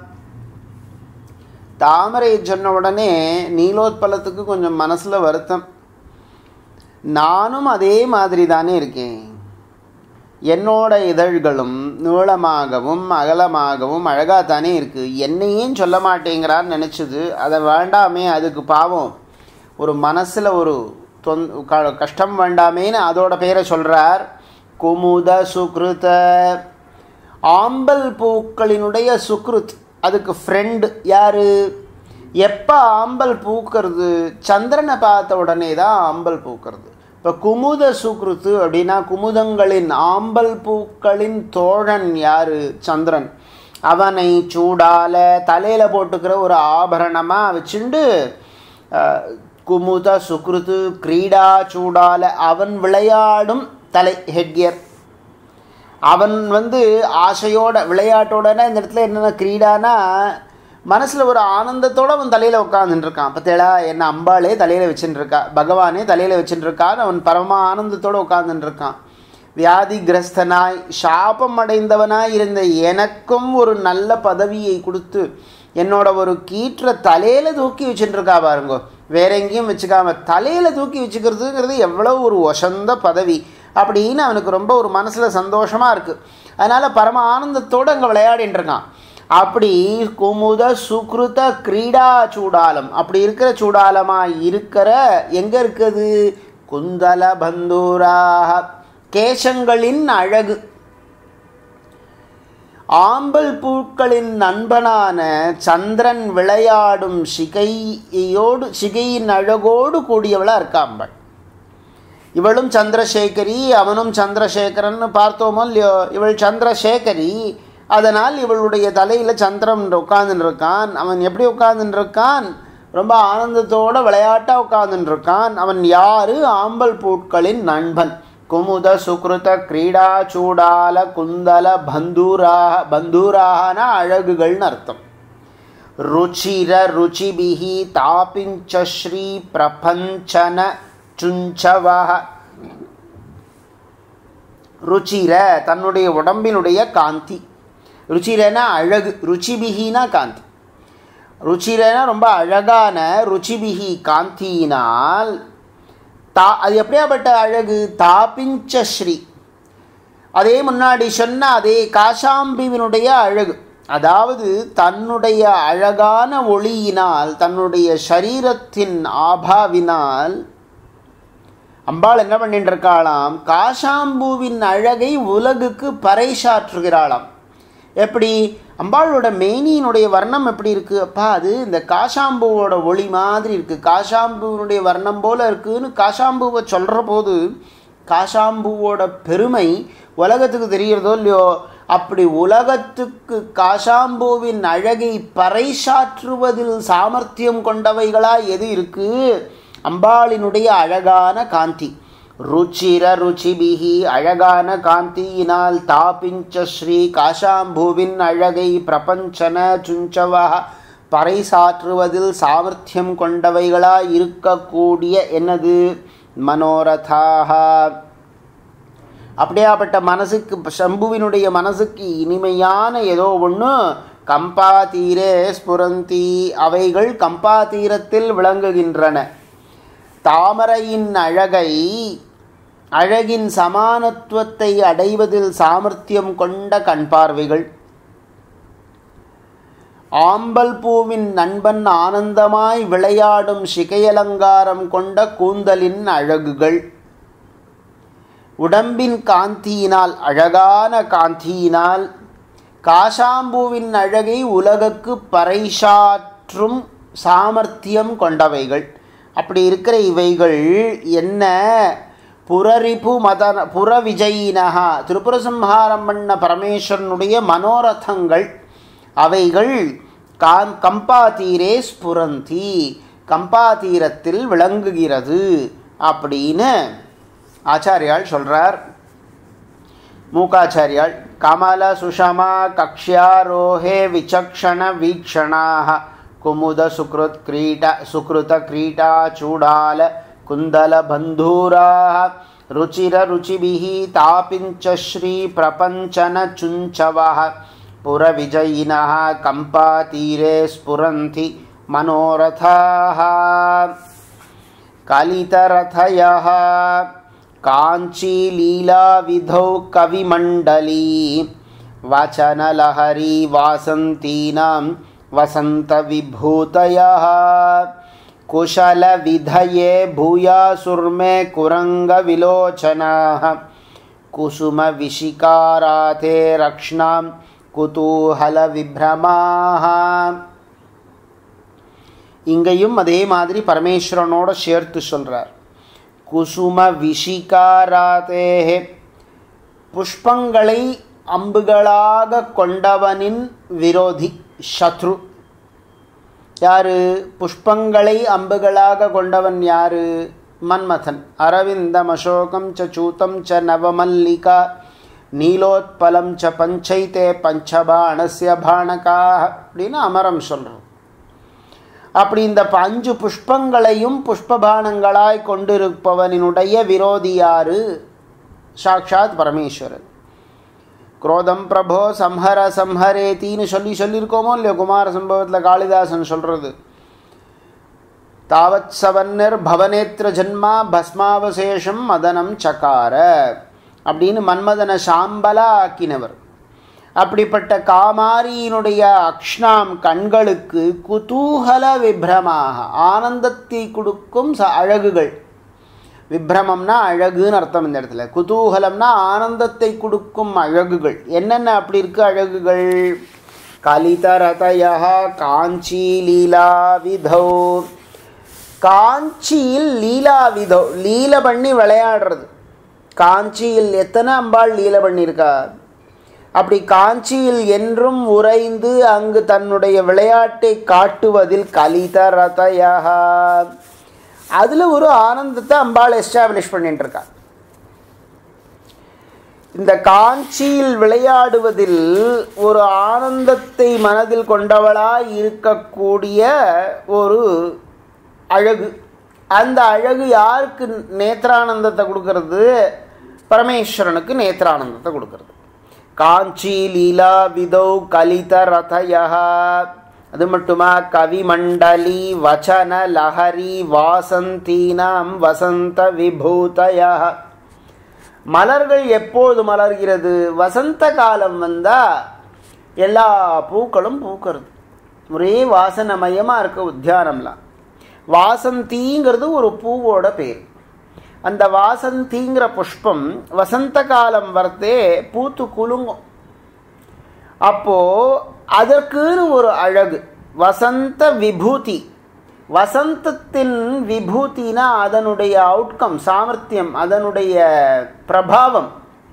தாமரை சொன்ன உடனே நீலோத்பலத்துக்கு கொஞ்சம் மனசில் வருத்தம் நானும் அதே மாதிரி தானே இருக்கேன் என்னோட இதழ்களும் நீளமாகவும் அகலமாகவும் அழகாக தானே இருக்குது என்னையும் சொல்ல மாட்டேங்கிறான்னு நினச்சது அதை வேண்டாமே அதுக்கு பாவம் ஒரு மனசில் ஒரு தொந் க கஷ்டம் வேண்டாமேன்னு அதோட பேரை சொல்கிறார் குமுத சுக்ருத ஆம்பல் பூக்களினுடைய சுக்ருத் அதுக்கு ஃப்ரெண்டு யார் எப்போ ஆம்பல் பூக்கிறது சந்திரனை பார்த்த உடனே தான் ஆம்பல் பூக்கிறது இப்போ குமுத சுக்ருத்து அப்படின்னா குமுதங்களின் ஆம்பல் பூக்களின் தோழன் யார் சந்திரன் அவனை சூடால தலையில் போட்டுக்கிற ஒரு ஆபரணமாக வச்சுண்டு குமுத சுக்ருத்து கிரீடா சூடால அவன் விளையாடும் தலை ஹெட்கியர் அவன் வந்து ஆசையோட விளையாட்டோடனா இந்த இடத்துல என்னென்ன கிரீடானா மனசில் ஒரு ஆனந்தத்தோடு அவன் தலையில் உட்காந்துட்டு இருக்கான் பத்தேடா என்ன அம்பாளே தலையில் வச்சுட்டு இருக்கா பகவானே தலையில் வச்சுட்டு இருக்கான்னு அவன் பரம ஆனந்தத்தோடு உட்காந்துட்டு இருக்கான் வியாதிகிரஸ்தனாய் சாபம் அடைந்தவனாய் இருந்த எனக்கும் ஒரு நல்ல பதவியை கொடுத்து என்னோட ஒரு கீற்ற தலையில் தூக்கி வச்சுட்டு இருக்கா பாருங்க வேற எங்கேயும் வச்சுக்காம தலையில் தூக்கி வச்சுக்கிறதுங்கிறது எவ்வளோ ஒரு ஒசந்த பதவி அப்படின்னு அவனுக்கு ரொம்ப ஒரு மனசில் சந்தோஷமாக இருக்குது அதனால் பரம ஆனந்தத்தோடு அங்கே விளையாடிட்டு இருக்கான் அப்படி குமுத சுக்ருத கிரீடா சூடாலம் அப்படி இருக்கிற சூடாலமாக இருக்கிற எங்கே இருக்குது குந்தல பந்தூராக கேசங்களின் அழகு ஆம்பல் பூக்களின் நண்பனான சந்திரன் விளையாடும் சிகையோடு சிகையின் அழகோடு கூடியவளாக இருக்கா அம்பள் இவளும் சந்திரசேகரி அவனும் சந்திரசேகரன் பார்த்தோமோ இல்லையோ இவள் சந்திரசேகரி அதனால் இவளுடைய தலையில் சந்திரன் உட்கார்ந்துட்டு இருக்கான் அவன் எப்படி உட்கார்ந்துட்டு இருக்கான் ரொம்ப ஆனந்தத்தோட விளையாட்டாக உட்கார்ந்துட்டு இருக்கான் அவன் யாரு ஆம்பல் பூட்களின் நண்பன் குமுத சுக்ருத கிரீடா சூடால குந்தல பந்தூராக பந்தூராகன அழகுகள்னு அர்த்தம் ருச்சிர ருச்சிபிகி தாபிஞ்ச ஸ்ரீ பிரபஞ்சன சுஞ்சவக ருச்சிர தன்னுடைய உடம்பினுடைய காந்தி ருச்சிரனா அழகு ருச்சிபிகினா காந்தி ருச்சிரனா ரொம்ப அழகான ருச்சிபிகி காந்தியினால் தா அது எப்படியாப்பட்ட அழகு தாபிஞ்ச ஸ்ரீ அதே முன்னாடி சொன்ன அதே காசாம்பிவினுடைய அழகு அதாவது தன்னுடைய அழகான ஒளியினால் தன்னுடைய சரீரத்தின் ஆபாவினால் அம்பாள் என்ன பண்ணிட்டு இருக்காளாம் காசாம்பூவின் அழகை உலகுக்கு பறைசாற்றுகிறாளாம் எப்படி அம்பாளோட மேனியினுடைய வர்ணம் எப்படி இருக்குது அப்பா அது இந்த காசாம்பூவோட ஒளி மாதிரி இருக்குது காசாம்பூவினுடைய வர்ணம் போல் இருக்குதுன்னு காசாம்பூவை சொல்கிற போது காசாம்பூவோட பெருமை உலகத்துக்கு தெரியறதோ இல்லையோ அப்படி உலகத்துக்கு காசாம்பூவின் அழகை பறைசாற்றுவதில் சாமர்த்தியம் கொண்டவைகளா எது இருக்குது அம்பாளினுடைய அழகான காந்தி ருச்சிர ருச்சிபிகி அழகான காந்தியினால் தாபிஞ்ச ஸ்ரீ காஷாம்பூவின் அழகை பிரபஞ்சன சுஞ்சவா பறைசாற்றுவதில் சாமர்த்தியம் கொண்டவைகளா இருக்கக்கூடிய என்னது மனோரதாக அப்படியாப்பட்ட மனசுக்கு சம்புவினுடைய மனசுக்கு இனிமையான ஏதோ ஒன்று கம்பா தீரே ஸ்புரந்தி அவைகள் கம்பா தீரத்தில் விளங்குகின்றன தாமரையின் அழகை அழகின் சமானத்துவத்தை அடைவதில் சாமர்த்தியம் கொண்ட கண் பார்வைகள் ஆம்பல் பூவின் நண்பன் ஆனந்தமாய் விளையாடும் சிகையலங்காரம் கொண்ட கூந்தலின் அழகுகள் உடம்பின் காந்தியினால் அழகான காந்தியினால் காசாம்பூவின் அழகை உலகுக்கு பறைசாற்றும் சாமர்த்தியம் கொண்டவைகள் அப்படி இருக்கிற இவைகள் என்ன புரரிபு மதன புற விஜயினகா திரிபுர சம்ஹாரம் பண்ண பரமேஸ்வரனுடைய மனோரதங்கள் அவைகள் காம் கம்பாதீரே ஸ்புரந்தி கம்பாதீரத்தில் விளங்குகிறது அப்படின்னு ஆச்சாரியால் சொல்கிறார் மூக்காச்சாரியால் கமல சுஷமா கக்ஷ்யாரோஹே விசக்ஷண வீக்ஷணாக குமுத சுக்ருத் கிரீட சுக்ருத கிரீடா சூடால குந்தல பந்தூராக ருச்சிர ருச்சிபிः தாபிஞ்ச ஸ்ரீ பிரபஞ்சன சுஞ்சவः புரவிஜயினः கம்பாதீரே ஸ்புரந்தி மனோரथाः कलितरथयः काञ्चीलीलाविधौ कविमण्डली वचनलहरी वासन्तीनां वसन्तविभूतयः कुशलविधये भूयासुर्मे कुरङ्गविलोचनाः कुसुमविशिकाराते रक्ष्णां कुतूहलविभ्रमाः இங்கேயும் அதே மாதிரி பரமேஸ்வரனோட சேர்த்து சொல்கிறார் குசும விஷிகாராதேஹே புஷ்பங்களை அம்புகளாக கொண்டவனின் விரோதி சத்ரு யாரு புஷ்பங்களை அம்புகளாக கொண்டவன் யாரு மன்மதன் அரவிந்தம் அசோகம் ச சூதம் ச நவமல்லிகா நீலோத்பலம் ச பஞ்சைத்தே பஞ்சபாணஸ்ய பாணகா அப்படின்னு அமரம் சொல்கிறோம் அப்படி இந்த அஞ்சு புஷ்பங்களையும் புஷ்பபானங்களாய் கொண்டிருப்பவனினுடைய விரோதி யாரு சாக்ஷாத் பரமேஸ்வரன் குரோதம் பிரபோ சம்ஹர சம்ஹரேத்தின்னு சொல்லி சொல்லியிருக்கோமோ இல்லையோ குமார சம்பவத்தில் காளிதாசன் சொல்கிறது தாவத் சவன்னர் பவனேத்திர ஜன்மா பஸ்மாவசேஷம் மதனம் சகார அப்படின்னு மன்மதன சாம்பலா ஆக்கினவர் அப்படிப்பட்ட காமாரியினுடைய அக்ஷ்ணாம் கண்களுக்கு குதூகல விப்ரமாக ஆனந்தத்தை கொடுக்கும் ச அழகுகள் விப்ரமம்னா அழகுன்னு அர்த்தம் இந்த இடத்துல குதூகலம்னா ஆனந்தத்தை கொடுக்கும் அழகுகள் என்னென்ன அப்படி இருக்கு அழகுகள் கலிதரதய காஞ்சி லீலா விதோ காஞ்சியில் லீலா விதோ லீல பண்ணி விளையாடுறது காஞ்சியில் எத்தனை அம்பாள் லீல பண்ணியிருக்கா அப்படி காஞ்சியில் என்றும் உறைந்து அங்கு தன்னுடைய விளையாட்டை காட்டுவதில் கலித ரதயா அதில் ஒரு ஆனந்தத்தை அம்பாள் எஸ்டாப்ளிஷ் பண்ணிட்டு இருக்கா இந்த காஞ்சியில் விளையாடுவதில் ஒரு ஆனந்தத்தை மனதில் கொண்டவளாய் இருக்கக்கூடிய ஒரு அழகு அந்த அழகு யாருக்கு நேத்ரானந்தத்தை கொடுக்கறது பரமேஸ்வரனுக்கு நேத்ரானந்தத்தை கொடுக்கறது காஞ்சி லீலா விதௌ கலித ரதயா அது மட்டுமா கவிமண்டலி வச்சன லஹரி வாசந்தீனாம் வசந்த விபூதயா மலர்கள் எப்போது மலர்கிறது வசந்த காலம் வந்தால் எல்லா பூக்களும் பூக்கிறது ஒரே வாசனமயமாக இருக்க உத்தியானம்லாம் வாசந்திங்கிறது ஒரு பூவோட பேர் அந்த வாசந்திங்கிற புஷ்பம் வசந்த காலம் வரத்தே பூத்து குலுங்கும் அப்போ அதற்குன்னு ஒரு அழகு வசந்த விபூதி வசந்தத்தின் விபூதினா அதனுடைய அவுட்கம் சாமர்த்தியம் அதனுடைய பிரபாவம்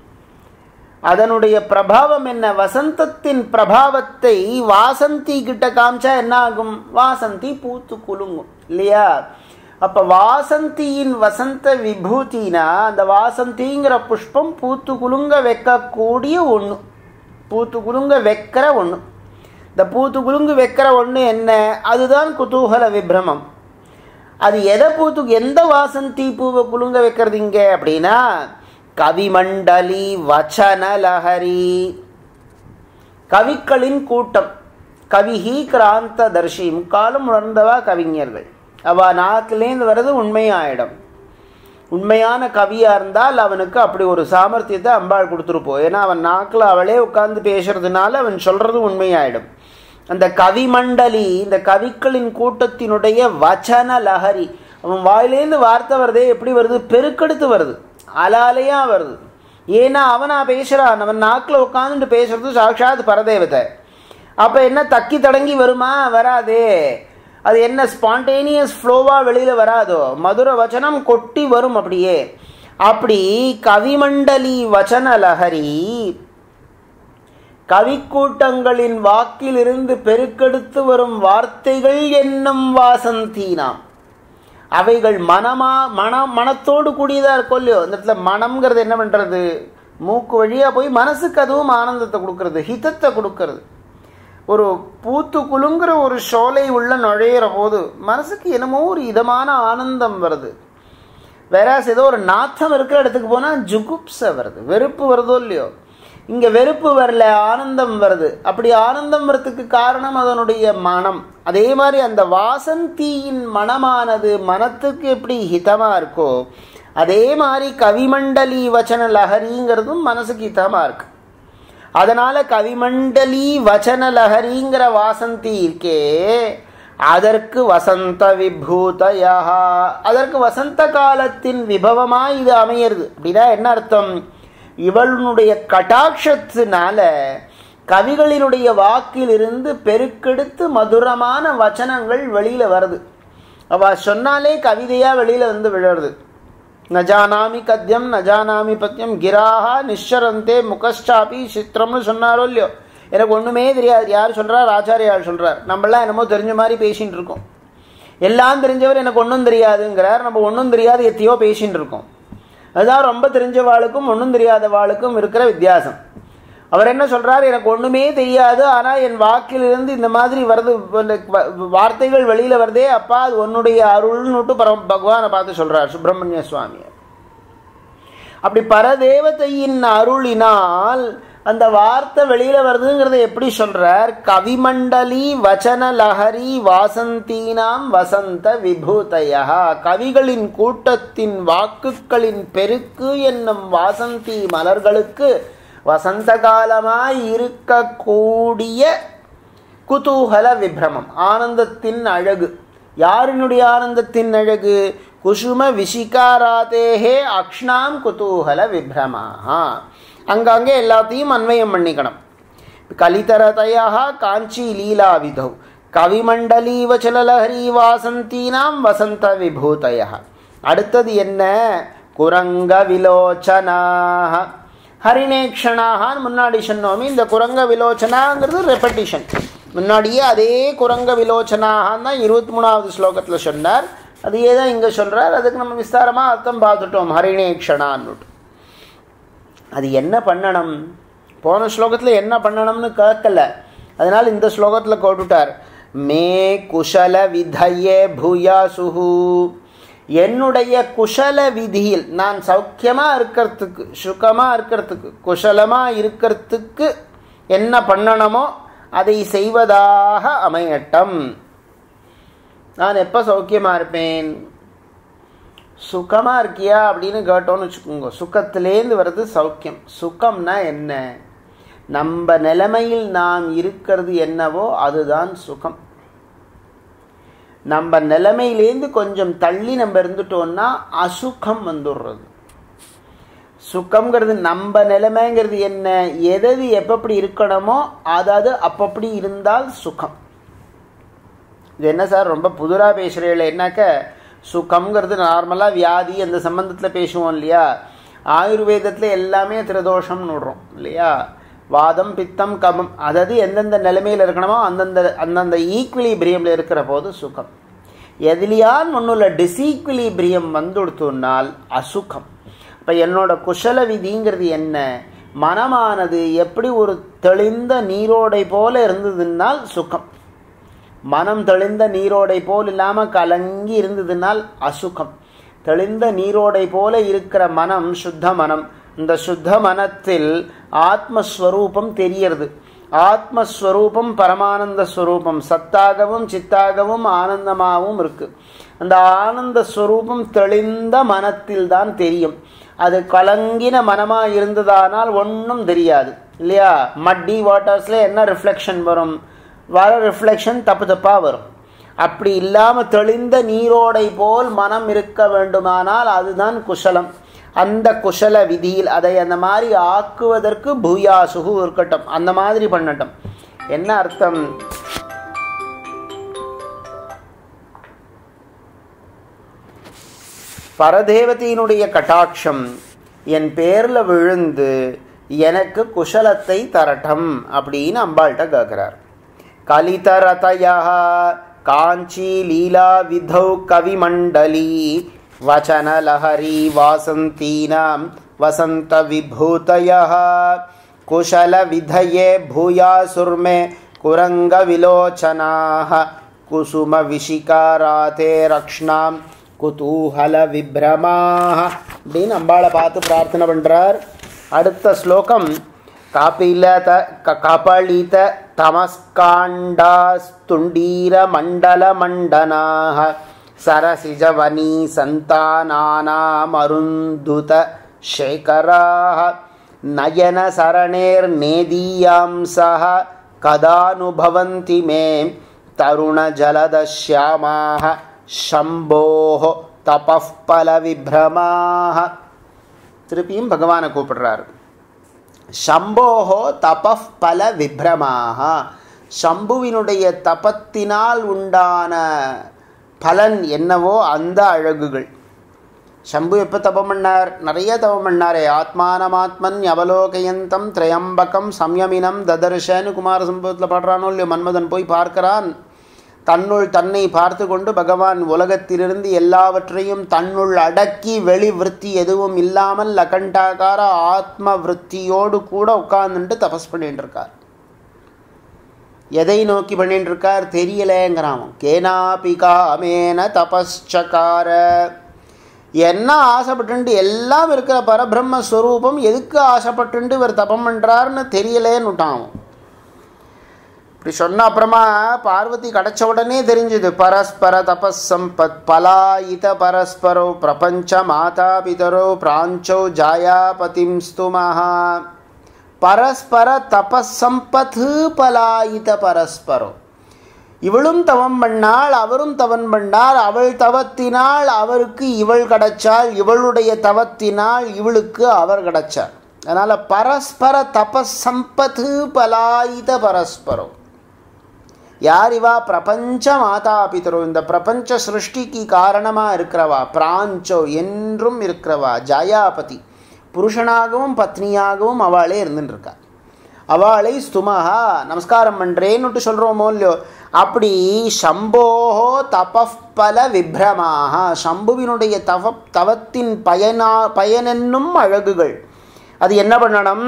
அதனுடைய பிரபாவம் என்ன வசந்தத்தின் பிரபாவத்தை வாசந்தி கிட்ட காமிச்சா என்ன ஆகும் வாசந்தி பூத்து குலுங்கும் இல்லையா அப்போ வாசந்தியின் வசந்த விபூதினா அந்த வாசந்திங்கிற புஷ்பம் பூத்து குலுங்க வைக்கக்கூடிய ஒன்று பூத்து குலுங்க வைக்கிற ஒன்று இந்த பூத்து குலுங்கு வைக்கிற ஒன்று என்ன அதுதான் குதூகல விப்ரமம் அது எதை பூத்து எந்த வாசந்தி பூவை குலுங்க வைக்கிறது இங்கே அப்படின்னா கவிமண்டலி வச்சன லஹரி கவிக்களின் கூட்டம் கவிஹி கிராந்த தர்ஷி முக்காலம் உணர்ந்தவா கவிஞர்கள் அவ நாக்கிலேருந்து வர்றது உண்மையாயிடும் உண்மையான கவியாக இருந்தால் அவனுக்கு அப்படி ஒரு சாமர்த்தியத்தை அம்பாள் கொடுத்துருப்போம் ஏன்னா அவன் நாக்கில் அவளே உட்காந்து பேசுறதுனால அவன் சொல்றது உண்மையாயிடும் அந்த கவிமண்டலி இந்த கவிக்களின் கூட்டத்தினுடைய வச்சன லஹரி அவன் வாயிலேருந்து வார்த்தை வருதே எப்படி வருது பெருக்கெடுத்து வருது அலாலையா வருது ஏன்னா அவனா பேசுறான் அவன் நாக்கில் உட்காந்துட்டு பேசுறது சாட்சாத் பரதேவத்தை அப்போ என்ன தக்கி தடங்கி வருமா வராதே அது என்ன ஸ்பான்டேனியஸ் ஃப்ளோவாக வெளியில் வராதோ மதுர வச்சனம் கொட்டி வரும் அப்படியே அப்படி கவிமண்டலி வச்சன லஹரி கவிக்கூட்டங்களின் வாக்கிலிருந்து பெருக்கெடுத்து வரும் வார்த்தைகள் என்னும் வாசந்தீனாம் அவைகள் மனமா மனம் மனத்தோடு கூடியதாக இருக்கும் இல்லையோ இந்த இடத்துல மனம்ங்கிறது என்ன பண்ணுறது மூக்கு வழியாக போய் மனசுக்கு அதுவும் ஆனந்தத்தை கொடுக்கறது ஹிதத்தை கொடுக்கறது ஒரு பூத்து குலுங்குற ஒரு சோலை உள்ள நுழையிற போது மனசுக்கு என்னமோ ஒரு இதமான ஆனந்தம் வருது வேற ஏதோ ஒரு நாத்தம் இருக்கிற இடத்துக்கு போனால் ஜுகுப்ச வருது வெறுப்பு வருதோ இல்லையோ இங்கே வெறுப்பு வரல ஆனந்தம் வருது அப்படி ஆனந்தம் வரத்துக்கு காரணம் அதனுடைய மனம் அதே மாதிரி அந்த வாசந்தியின் மனமானது மனத்துக்கு எப்படி ஹிதமாக இருக்கோ அதே மாதிரி கவிமண்டலி வச்சன லஹரிங்கிறதும் மனசுக்கு ஹிதமாக இருக்கு அதனால கவிமண்டலி வச்சன லஹரிங்கிற வாசந்தி இருக்கே அதற்கு வசந்த விபூதயா அதற்கு வசந்த காலத்தின் விபவமா இது அமையிறது அப்படின்னா என்ன அர்த்தம் இவளுடைய கட்டாட்சத்தினால கவிகளினுடைய வாக்கிலிருந்து பெருக்கெடுத்து மதுரமான வச்சனங்கள் வெளியில வருது அவ சொன்னாலே கவிதையா வெளியில வந்து விழுறது நஜானாமி கத்தியம் நஜானாமி பத்தியம் கிராஹா நிஷரந்தே முகஸ்டாபி சித்திரம்னு சொன்னாரோ இல்லையோ எனக்கு ஒன்றுமே தெரியாது யார் சொல்கிறார் ஆச்சாரியார் சொல்கிறார் நம்மளாம் என்னமோ தெரிஞ்ச மாதிரி பேசின்னு இருக்கோம் எல்லாம் தெரிஞ்சவர் எனக்கு ஒன்றும் தெரியாதுங்கிறார் நம்ம ஒன்றும் தெரியாது எத்தையோ பேசின்னு இருக்கோம் அதுதான் ரொம்ப தெரிஞ்சவாளுக்கும் ஒன்றும் தெரியாதவாளுக்கும் இருக்கிற வித்தியாசம் அவர் என்ன சொல்றார் எனக்கு ஒண்ணுமே தெரியாது ஆனா என் வாக்கிலிருந்து இந்த மாதிரி வருது இந்த வ- வார்த்தைகள் வெளியில வருதே அப்பா அது உன்னுடைய அருள்னுட்டு பரம் பகவானை பார்த்து சொல்றார் சுப்பிரமணிய சுவாமியை அப்படி பரதேவதையின் அருளினால் அந்த வார்த்தை வெளியில வருதுங்கிறத எப்படி சொல்றார் கவிமண்டலி வச்சன லஹரி வாசந்தீனாம் வசந்த விபூதயா கவிகளின் கூட்டத்தின் வாக்குகளின் பெருக்கு என்னும் வாசந்தி மலர்களுக்கு வசந்த காலமாய் இருக்கக்கூடிய குதூகல விப்ரமம் ஆனந்தத்தின் அழகு யாரினுடைய ஆனந்தத்தின் அழகு குசும விஷிகாராதேஹே அக்ஷ்ணாம் குதூகல விப்ரமாக அங்கங்கே எல்லாத்தையும் அன்வயம் பண்ணிக்கணும் கலிதரதயா காஞ்சி லீலா விதௌ கவிமண்டலீவ சலலஹரி வாசந்தீனாம் வசந்த விபூதய அடுத்தது என்ன குரங்க விலோச்சனாக ஹரிணேக்ஷனாகான்னு முன்னாடி சொன்னோமே இந்த குரங்க விலோச்சனாங்கிறது ரெப்படிஷன் முன்னாடியே அதே குரங்க விலோச்சனாகான்னு தான் இருபத்தி மூணாவது ஸ்லோகத்தில் சொன்னார் அதையே தான் இங்கே சொல்கிறார் அதுக்கு நம்ம விஸ்தாரமாக அர்த்தம் பார்த்துட்டோம் ஹரிணேக்ஷனான்னுட்டு அது என்ன பண்ணணும் போன ஸ்லோகத்தில் என்ன பண்ணணும்னு கேட்கல அதனால் இந்த ஸ்லோகத்தில் போட்டுட்டார் மே குஷல விதயே பூயாசுஹு என்னுடைய குஷல விதியில் நான் சௌக்கியமாக இருக்கிறதுக்கு சுகமாக இருக்கிறதுக்கு குஷலமாக இருக்கிறதுக்கு என்ன பண்ணணுமோ அதை செய்வதாக அமையட்டும் நான் எப்போ சௌக்கியமாக இருப்பேன் சுகமாக இருக்கியா அப்படின்னு கேட்டோன்னு வச்சுக்கோங்க சுகத்திலேருந்து வர்றது சௌக்கியம் சுகம்னா என்ன நம்ம நிலைமையில் நாம் இருக்கிறது என்னவோ அதுதான் சுகம் நம்ம நிலைமையிலேருந்து கொஞ்சம் தள்ளி நம்ம இருந்துட்டோம்னா அசுகம் வந்துடுறது சுகம்ங்கிறது நம்ம நிலைமைங்கிறது என்ன எதது எப்பப்படி இருக்கணுமோ அதாவது அப்பப்படி இருந்தால் சுகம் இது என்ன சார் ரொம்ப புதுராக பேசுகிறீங்களே என்னாக்க சுகம்ங்கிறது நார்மலாக வியாதி அந்த சம்பந்தத்தில் பேசுவோம் இல்லையா ஆயுர்வேதத்தில் எல்லாமே திரதோஷம்னு விடுறோம் இல்லையா வாதம் பித்தம் கபம் அதாவது எந்தெந்த நிலைமையில் இருக்கணுமோ அந்தந்த அந்தந்த ஈக்குவலிபிரியமில் இருக்கிற போது சுகம் எதிலியான் ஒன்றுள்ள டிசீக்குலிபிரியம் வந்துடுத்துனால் அசுகம் இப்போ என்னோட குஷல விதிங்கிறது என்ன மனமானது எப்படி ஒரு தெளிந்த நீரோடை போல இருந்ததுனால் சுகம் மனம் தெளிந்த நீரோடை போல் இல்லாமல் கலங்கி இருந்ததுனால் அசுகம் தெளிந்த நீரோடை போல இருக்கிற மனம் சுத்த மனம் இந்த சுத்த மனத்தில் ஆத்மஸ்வரூபம் தெரியறது ஆத்மஸ்வரூபம் பரமானந்த ஸ்வரூபம் சத்தாகவும் சித்தாகவும் ஆனந்தமாகவும் இருக்கு அந்த ஆனந்த ஸ்வரூபம் தெளிந்த மனத்தில் தான் தெரியும் அது கலங்கின மனமாக இருந்ததானால் ஒன்றும் தெரியாது இல்லையா மட்டி வாட்டர்ஸில் என்ன ரிஃப்ளெக்ஷன் வரும் வர ரிஃப்ளெக்ஷன் தப்பு தப்பாக வரும் அப்படி இல்லாமல் தெளிந்த நீரோடை போல் மனம் இருக்க வேண்டுமானால் அதுதான் குஷலம் அந்த குஷல விதியில் அதை அந்த மாதிரி ஆக்குவதற்கு பூயாசுகு இருக்கட்டும் அந்த மாதிரி பண்ணட்டும் என்ன அர்த்தம் பரதேவதையினுடைய கட்டாட்சம் என் பேரில் விழுந்து எனக்கு குஷலத்தை தரட்டும் அப்படின்னு அம்பாள்கிட்ட கேட்குறார் கலிதரதயா காஞ்சி லீலா விதௌ கவிமண்டலி வச்சனலஹரி வாசந்தீனாம் வசந்த விபூதய குஷல விதயே பூயாசுர்மே குரங்க விலோச்சனாக குசும விஷிகாராதே ரக்ஷ்ணாம் குதூஹல விப்ரமாக அப்படின்னு அம்பாளை பார்த்து பிரார்த்தனை பண்ணுறார் அடுத்த ஸ்லோகம் காபிலத க கபளித தமஸ்காண்டாஸ்துண்டீர மண்டல மண்டனாக சரசிஜவனி சந்தானாமருந்துத சேகராக நயன சரணேர்நேதீயாம்சः கதானுபவந்தி மே தருணஜலதश्यामाः शम्भोः तपः பலவிப்ரமாக திருப்பியும் பகவானை கூப்பிடுறாரு சம்போஹோ தபஃப் பல விப்ரமாக சம்புவினுடைய தபத்தினால் உண்டான பலன் என்னவோ அந்த அழகுகள் சம்பு எப்போ தபம் பண்ணார் நிறைய தபம் பண்ணாரே ஆத்மானமாத்மன் அவலோகயந்தம் திரையம்பகம் சம்யமினம் ததர்ஷன்னு குமார சம்பவத்தில் பாடுறானோ இல்லையோ மன்மதன் போய் பார்க்கிறான் தன்னுள் தன்னை பார்த்து கொண்டு பகவான் உலகத்திலிருந்து எல்லாவற்றையும் தன்னுள் அடக்கி வெளி விருத்தி எதுவும் இல்லாமல் அகண்டாகார ஆத்ம விருத்தியோடு கூட உட்கார்ந்துட்டு தபஸ் பண்ணிட்டு இருக்கார் எதை நோக்கி பண்ணிட்டு இருக்கார் தெரியலேங்கிறான் கேனாபி காமேன தபஸ்சகார என்ன ஆசைப்பட்டுண்டு எல்லாம் இருக்கிற பரபிரம்மஸ்வரூபம் எதுக்கு ஆசைப்பட்டுண்டு இவர் தபம் பண்ணுறாருன்னு தெரியலேன்னு விட்டான் இப்படி சொன்ன அப்புறமா பார்வதி கிடைச்ச உடனே தெரிஞ்சுது பரஸ்பர தபஸ் சம்பத் பலாயித பரஸ்பரோ பிரபஞ்ச மாதா பிதரோ பிராஞ்சோ ஜாயாபதிம் ஸ்துமஹா பரஸ்பர தபஸ் சம்பத் பலாயித பரஸ்பரோ இவளும் தவம் பண்ணாள் அவரும் தவம் பண்ணார் அவள் தவத்தினால் அவருக்கு இவள் கிடைச்சாள் இவளுடைய தவத்தினால் இவளுக்கு அவர் கிடைச்சார் அதனால் பரஸ்பர தபஸ் சம்பத் பலாயித பரஸ்பரம் யார் இவா பிரபஞ்ச மாதா பிதரோ இந்த பிரபஞ்ச சிருஷ்டிக்கு காரணமாக இருக்கிறவா பிராஞ்சோ என்றும் இருக்கிறவா ஜாயாபதி புருஷனாகவும் பத்னியாகவும் அவளே இருந்துட்டு இருக்கா அவளை ஸ்துமஹா நமஸ்காரம் பண்ணுறேன்னுட்டு சொல்கிறோமோ இல்லையோ அப்படி சம்போஹோ தபப்பல விப்ரமாக சம்புவினுடைய தவ தவத்தின் பயனா பயனென்னும் அழகுகள் அது என்ன பண்ணணும்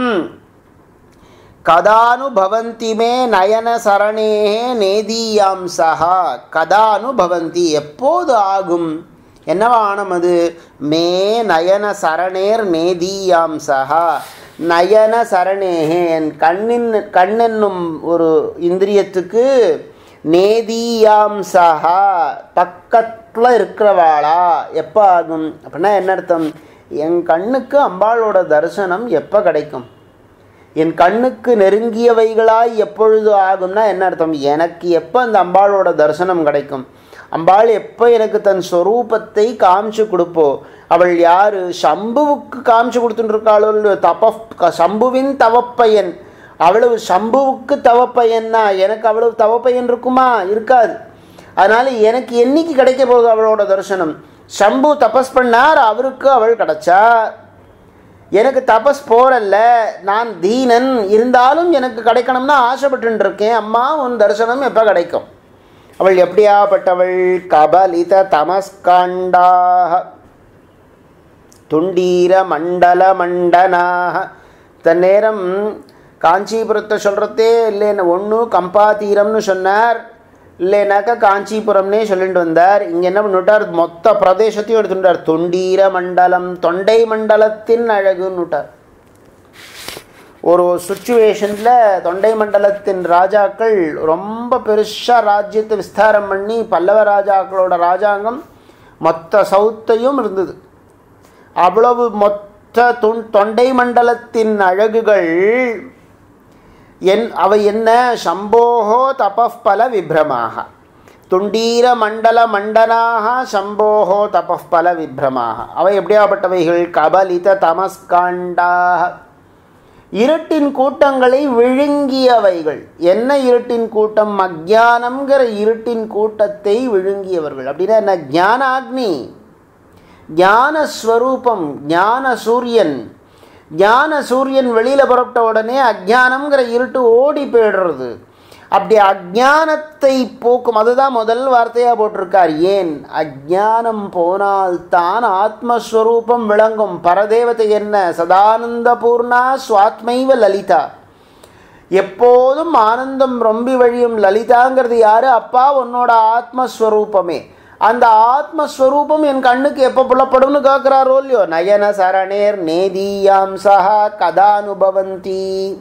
கதானு பவந்தி மே நயன சரணே நேதீயாம் சஹா கதானு பவந்தி எப்போது ஆகும் என்னவானம் அது மே நயன சரணேர் நேதீயாம் சஹா நயன சரணேஹே என் கண்ணின் கண்ணென்னும் ஒரு இந்திரியத்துக்கு நேதீயாம் சஹா பக்கத்தில் இருக்கிறவாளா எப்போ ஆகும் அப்படின்னா என்ன அர்த்தம் என் கண்ணுக்கு அம்பாளோட தரிசனம் எப்போ கிடைக்கும் என் கண்ணுக்கு நெருங்கியவைகளாய் எப்பொழுது ஆகும்னா என்ன அர்த்தம் எனக்கு எப்போ அந்த அம்பாளோட தரிசனம் கிடைக்கும் அம்பாள் எப்போ எனக்கு தன் ஸ்வரூபத்தை காமிச்சு கொடுப்போ அவள் யார் சம்புவுக்கு காமிச்சு கொடுத்துட்டுருக்காளோ இல்லையோ தப சம்புவின் தவப்பையன் அவ்வளவு சம்புவுக்கு தவப்பையன்னா எனக்கு அவ்வளவு தவப்பையன் இருக்குமா இருக்காது அதனால் எனக்கு என்னைக்கு கிடைக்க போகுது அவளோட தரிசனம் சம்பு தபஸ் பண்ணார் அவருக்கு அவள் கிடைச்சா எனக்கு தபஸ் போரல்ல நான் தீனன் இருந்தாலும் எனக்கு கிடைக்கணும்னு ஆசைப்பட்டு இருக்கேன் அம்மா உன் தரிசனம் எப்போ கிடைக்கும் அவள் எப்படியாப்பட்டவள் கபலித தமஸ்காண்டாக துண்டீர மண்டல மண்டனாக தன்னேரம் காஞ்சிபுரத்தை சொல்கிறதே இல்லைன்னு ஒன்று கம்பாதீரம்னு சொன்னார் இல்லைனாக்கா காஞ்சிபுரம்னே சொல்லிட்டு வந்தார் இங்கே என்ன பண்ணிவிட்டார் மொத்த பிரதேசத்தையும் எடுத்துட்டார் தொண்டீர மண்டலம் தொண்டை மண்டலத்தின் அழகுன்னுட்டார் ஒரு சுச்சுவேஷனில் தொண்டை மண்டலத்தின் ராஜாக்கள் ரொம்ப பெருசாக ராஜ்யத்தை விஸ்தாரம் பண்ணி பல்லவ ராஜாக்களோட ராஜாங்கம் மொத்த சவுத்தையும் இருந்தது அவ்வளவு மொத்த தொண்டை மண்டலத்தின் அழகுகள் என் அவை என்ன சம்போஹோ தபப்பல விப்ரமாக துண்டீர மண்டல மண்டனாக சம்போஹோ தபப்பல விப்ரமாக அவை எப்படியாப்பட்டவைகள் கபலித தமஸ்காண்டாக இருட்டின் கூட்டங்களை விழுங்கியவைகள் என்ன இருட்டின் கூட்டம் அஜானம்ங்கிற இருட்டின் கூட்டத்தை விழுங்கியவர்கள் அப்படின்னா என்ன ஞானாக்னி ஞானஸ்வரூபம் ஞான சூரியன் ஞான சூரியன் வெளியில் புறப்பட்ட உடனே அஜானம்ங்கிற இருட்டு ஓடி போயிடுறது அப்படி அஜானத்தை போக்கும் அதுதான் முதல் வார்த்தையாக போட்டிருக்கார் ஏன் அஜானம் போனால் தான் ஆத்மஸ்வரூபம் விளங்கும் பரதேவதை என்ன சதானந்த பூர்ணா சுவாத்மைவ லலிதா எப்போதும் ஆனந்தம் ரொம்பி வழியும் லலிதாங்கிறது யாரு அப்பா உன்னோட ஆத்மஸ்வரூபமே அந்த ஆத்மஸ்வரூபம் என் கண்ணுக்கு எப்போ புலப்படும்னு கேட்குறாரோ இல்லையோ நயன சரணேர் நேதீயாம் சஹா கதானுபவந்தி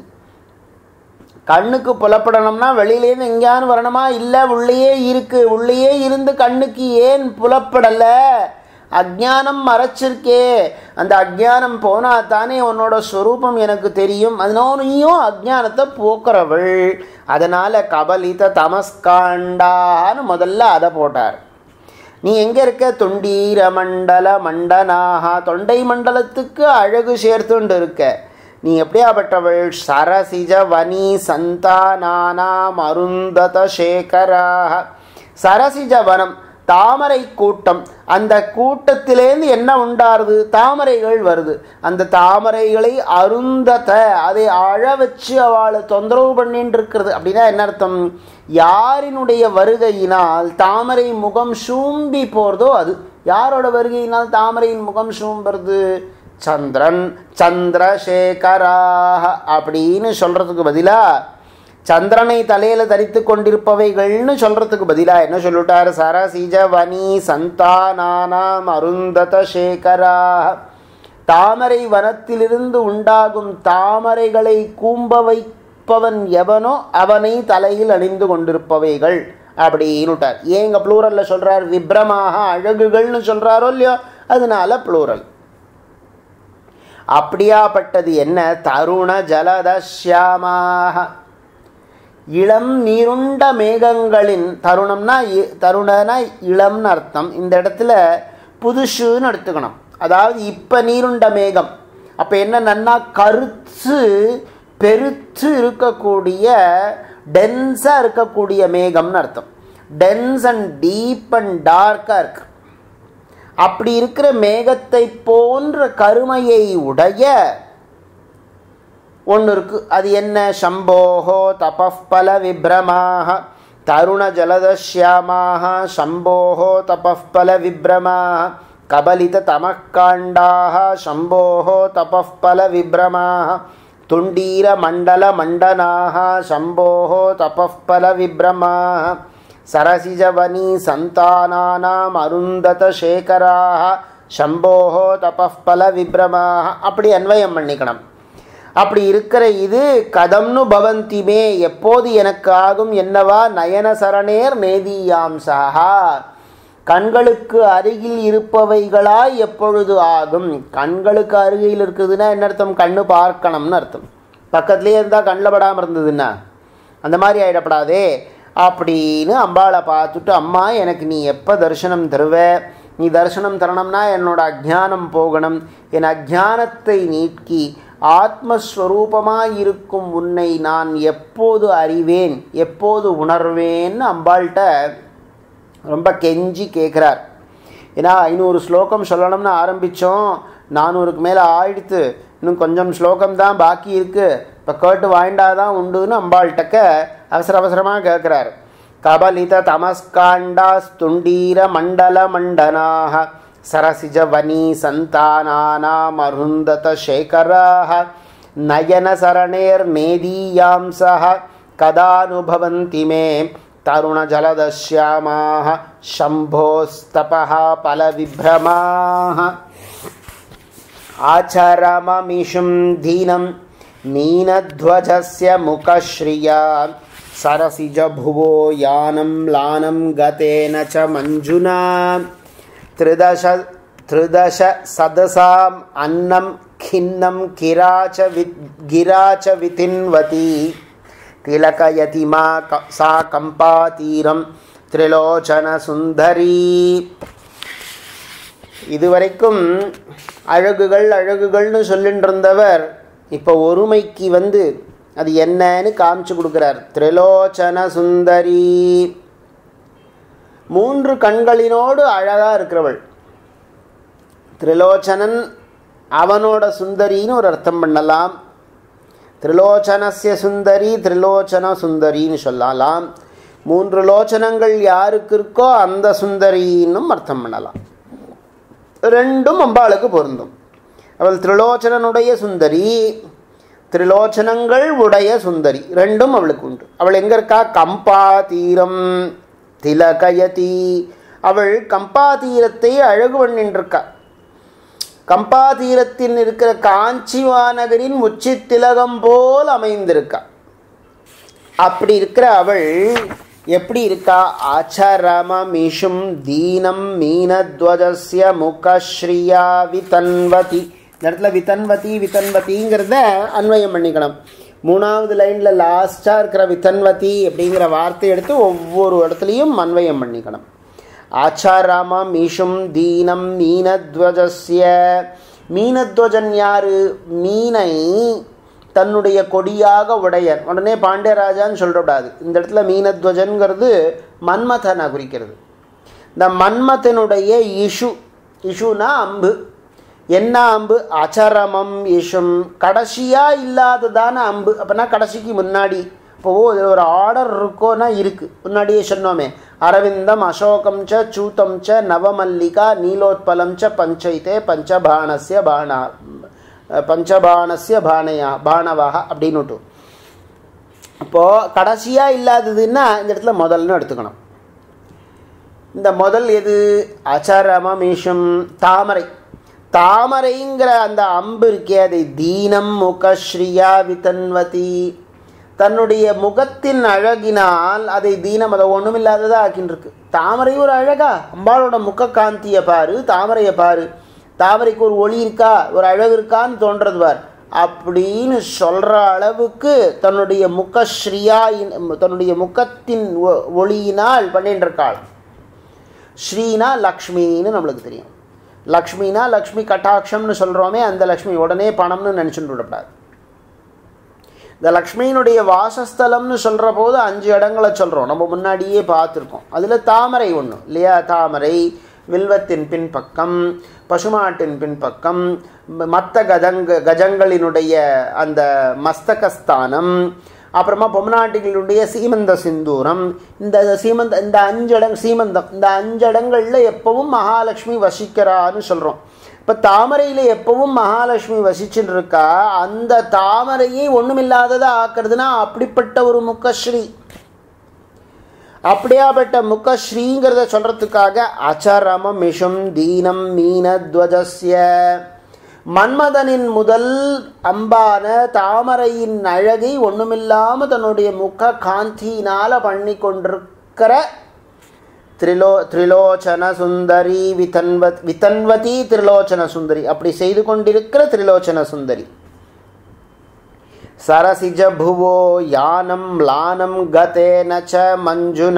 கண்ணுக்கு புலப்படணும்னா வெளியிலேருந்து எங்கேயானு வரணுமா இல்லை உள்ளேயே இருக்கு உள்ளேயே இருந்து கண்ணுக்கு ஏன் புலப்படலை அஜானம் மறைச்சிருக்கே அந்த அஜானம் போனா தானே உன்னோட ஸ்வரூபம் எனக்கு தெரியும் அதனாலையும் அஜானத்தை போக்குறவள் அதனால் கபலித தமஸ்காண்டான்னு முதல்ல அதை போட்டார் நீ எங்கே இருக்க தொண்டீர மண்டல மண்டனாக தொண்டை மண்டலத்துக்கு அழகு சேர்த்துண்டு இருக்க நீ எப்படியாப்பட்டவள் சரசிஜ வனி சந்தானானாம் அருந்தத சேகராக சரசிஜ வனம் தாமரை கூட்டம் அந்த கூட்டத்திலேருந்து என்ன உண்டாருது தாமரைகள் வருது அந்த தாமரைகளை அருந்தத அதை அழ வச்சு அவளை தொந்தரவு பண்ணிட்டு இருக்கிறது அப்படின்னா என்ன அர்த்தம் யாரினுடைய வருகையினால் தாமரை முகம் சூம்பி போகிறதோ அது யாரோட வருகையினால் தாமரையின் முகம் சூம்புறது சந்திரன் சந்திரசேகராக அப்படின்னு சொல்கிறதுக்கு பதிலாக சந்திரனை தலையில் தரித்து கொண்டிருப்பவைகள்னு சொல்கிறதுக்கு பதிலாக என்ன சொல்லிட்டார் சரசிஜ வனி சந்தானானாம் அருந்தத சேகரா தாமரை வனத்திலிருந்து உண்டாகும் தாமரைகளை கூம்ப வைப்பவன் எவனோ அவனை தலையில் அணிந்து கொண்டிருப்பவைகள் அப்படின்னுட்டார் ஏங்க ப்ளூரலில் சொல்கிறார் விப்ரமாக அழகுகள்னு சொல்கிறாரோ இல்லையோ அதனால ப்ளூரல் அப்படியாப்பட்டது என்ன தருண ஜலதஷ்யாமாக இளம் நீருண்ட மேகங்களின் தருணம்னா தருணனா இளம்னு அர்த்தம் இந்த இடத்துல புதுசுன்னு எடுத்துக்கணும் அதாவது இப்போ நீருண்ட மேகம் அப்போ என்ன நன்னா கருத்து பெருத்து இருக்கக்கூடிய டென்ஸாக இருக்கக்கூடிய மேகம்னு அர்த்தம் டென்ஸ் அண்ட் டீப் அண்ட் டார்க்காக இருக்கு அப்படி இருக்கிற மேகத்தை போன்ற கருமையை உடைய ஒன்று இருக்கு அது என்ன சம்போஹோ தபஃபல விப்ரமாக தருண ஜலதஷ்யாமாக சம்போஹோ தபஃபல விப்ரமாக கபலித தமக்காண்டாக சம்போஹோ தபஃபல விப்ரமாக துண்டீர மண்டல மண்டனாக சம்போஹோ தபஃபல விப்ரமாக சரசிஜவனி சந்தானானாம் அருந்தத சேகராக சம்போஹோ தபஃபல விப்ரமாக அப்படி அன்வயம் பண்ணிக்கணும் அப்படி இருக்கிற இது கதம்னு பவந்திமே எப்போது எனக்கு ஆகும் என்னவா நயன சரணேர் நேதியாம்சாகா கண்களுக்கு அருகில் இருப்பவைகளாய் எப்பொழுது ஆகும் கண்களுக்கு அருகில் இருக்குதுன்னா என்ன அர்த்தம் கண்ணு பார்க்கணும்னு அர்த்தம் பக்கத்துலேயே இருந்தால் கண்ணில் படாமல் இருந்ததுன்னா அந்த மாதிரி ஆகிடப்படாதே அப்படின்னு அம்பாளை பார்த்துட்டு அம்மா எனக்கு நீ எப்போ தரிசனம் தருவ நீ தரிசனம் தரணும்னா என்னோட அஜானம் போகணும் என் அஜானத்தை நீக்கி ஆத்மஸ்வரூபமாக இருக்கும் உன்னை நான் எப்போது அறிவேன் எப்போது உணர்வேன்னு அம்பாள்கிட்ட ரொம்ப கெஞ்சி கேட்குறார் ஏன்னா ஐநூறு ஸ்லோகம் சொல்லணும்னு ஆரம்பித்தோம் நானூறுக்கு மேலே ஆயிடுத்து இன்னும் கொஞ்சம் ஸ்லோகம் தான் பாக்கி இருக்குது இப்போ கேட்டு வாய்ண்டாதான் உண்டுன்னு அம்பாள்கிட்டக்க அவசர அவசரமாக கேட்குறார் கபலித தமஸ்காண்டாஸ்துண்டீர மண்டல மண்டனாக சரசிஜ வனி சந்தானானாம் அருந்தத சேகராக நயன சரணேர் நேதீயாம்சः கதானுபவந்தி மே तरुणजलदश्यामाः शम्भोस्तपः फलविभ्रमाः आचरममिषुं दीनं नीनध्वजस्य मुखश्रिया सरसिजभुवो यानं म्लानं गतेन च मञ्जुना त्रिदश त्रिदश सदसाम् अन्नं खिन्नं गिरा च वि गिरा च वितिन्वती तिलकयति मा क सा कम्पातीरं त्रिलोचनसुन्दरी இதுவரைக்கும் அழகுகள் அழகுகள்னு சொல்லிட்டு இருந்தவர் இப்போ ஒருமைக்கு வந்து அது என்னன்னு காமிச்சு கொடுக்குறார் திரிலோச்சன சுந்தரி மூன்று கண்களினோடு அழகாக இருக்கிறவள் திரிலோச்சனன் அவனோட சுந்தரின்னு ஒரு அர்த்தம் பண்ணலாம் திரிலோச்சனசிய சுந்தரி திரிலோச்சன சுந்தரின்னு சொல்லலாம் மூன்று லோச்சனங்கள் யாருக்கு இருக்கோ அந்த சுந்தரின்னும் அர்த்தம் பண்ணலாம் ரெண்டும் அம்பாளுக்கு பொருந்தும் அவள் திரிலோச்சனனுடைய சுந்தரி திரிலோச்சனங்கள் உடைய சுந்தரி ரெண்டும் அவளுக்கு உண்டு அவள் எங்கே இருக்கா கம்பா தீரம் திலகயதி அவள் கம்பா தீரத்தை அழகு பண்ணின்றிருக்கா கம்பா தீரத்தில் இருக்கிற காஞ்சி மாநகரின் உச்சி திலகம் போல் அமைந்திருக்கா அப்படி இருக்கிற அவள் எப்படி இருக்கா ஆச்சரமமிஷும் தீனம் மீனத்வஜஸ்ய முகஸ்ரீயா விதன்வதி இந்த இடத்துல விதன்வதி விதன்வதிங்கிறத அன்வயம் பண்ணிக்கணும் மூணாவது லைனில் லாஸ்ட்டாக இருக்கிற விதன்வதி அப்படிங்கிற வார்த்தை எடுத்து ஒவ்வொரு இடத்துலையும் அன்வயம் பண்ணிக்கணும் ஆச்சாராமம் ஈஷும் தீனம் மீனத்வஜஸ்ய மீனத்வஜன் யாரு மீனை தன்னுடைய கொடியாக உடையர் உடனே பாண்டியராஜான்னு சொல்லக்கூடாது இந்த இடத்துல மீனத்வஜன்கிறது மன்மதனை குறிக்கிறது இந்த மன்மத்தினுடைய இஷு இஷுனா அம்பு என்ன அம்பு அச்சரமம் இஷும் கடைசியாக இல்லாததான அம்பு அப்படின்னா கடைசிக்கு முன்னாடி இப்போ இதில் ஒரு ஆர்டர் இருக்கோன்னா இருக்குது முன்னாடியே சொன்னோமே அரவிந்தம் அசோகம் ச சூத்தம் ச நவமல்லிகா நீலோத்பலம் ச பஞ்சைத்தே பஞ்சபாணஸ்ய பாணா பஞ்சபாணஸ்ய பானையா பாணவாக அப்படின்னுட்டு இப்போது கடைசியாக இல்லாததுன்னா இந்த இடத்துல முதல்னு எடுத்துக்கணும் இந்த முதல் எது அச்சரமமீஷம் தாமரை தாமரைங்கிற அந்த அம்பு இருக்கே அதை தீனம் முகஸ்ரீயா விதன்வதி தன்னுடைய முகத்தின் அழகினால் அதை தீனம் அதை ஒன்றுமில்லாததாக ஆக்கின்றிருக்கு தாமரை ஒரு அழகா அம்பாளோட முக காந்தியை பாரு தாமரையை பாரு தாமரைக்கு ஒரு ஒளி இருக்கா ஒரு அழகு இருக்கான்னு தோன்றது பார் அப்படின்னு சொல்கிற அளவுக்கு தன்னுடைய முகஸ்ரீயா தன்னுடைய முகத்தின் ஒளியினால் பண்ணிட்டு இருக்காள் ஸ்ரீனா லக்ஷ்மின்னு நம்மளுக்கு தெரியும் லக்ஷ்மினா லக்ஷ்மி கட்டாட்சம்னு சொல்கிறோமே அந்த லக்ஷ்மி உடனே பணம்னு நினச்சிட்டு விடக்கூடாது இந்த லக்ஷ்மியினுடைய வாசஸ்தலம்னு சொல்கிற போது அஞ்சு இடங்களை சொல்கிறோம் நம்ம முன்னாடியே பார்த்துருக்கோம் அதில் தாமரை ஒன்று இல்லையா தாமரை வில்வத்தின் பின்பக்கம் பசுமாட்டின் பின்பக்கம் மற்ற கஜங்க கஜங்களினுடைய அந்த மஸ்தகஸ்தானம் அப்புறமா பொம்நாட்டிகளுடைய சீமந்த சிந்தூரம் இந்த சீமந்த இந்த அஞ்சு இடம் சீமந்தம் இந்த அஞ்சு இடங்களில் எப்பவும் மகாலட்சுமி வசிக்கிறான்னு சொல்கிறோம் இப்போ தாமரையில் எப்பவும் மகாலட்சுமி வசிச்சுட்டு இருக்கா அந்த தாமரையை ஒன்றுமில்லாததாக ஆக்குறதுனா அப்படிப்பட்ட ஒரு முக்கஸ்ரீ அப்படியாப்பட்ட முக்கஸ்ரீங்கிறத சொல்கிறதுக்காக அச்சரம மிஷும் தீனம் மீனத்வஜஸ்ய மன்மதனின் முதல் அம்பான தாமரையின் அழகை ஒன்றுமில்லாமல் தன்னுடைய முக காந்தியினால் பண்ணி கொண்டிருக்கிற திரிலோ திரிலோச்சன சுந்தரி விதன்வத் விதன்வதி திரிலோச்சன சுந்தரி அப்படி செய்து கொண்டிருக்கிற திரிலோச்சன சுந்தரி சரசிஜ புவோ யானம் லானம் கதேன ச மஞ்சுன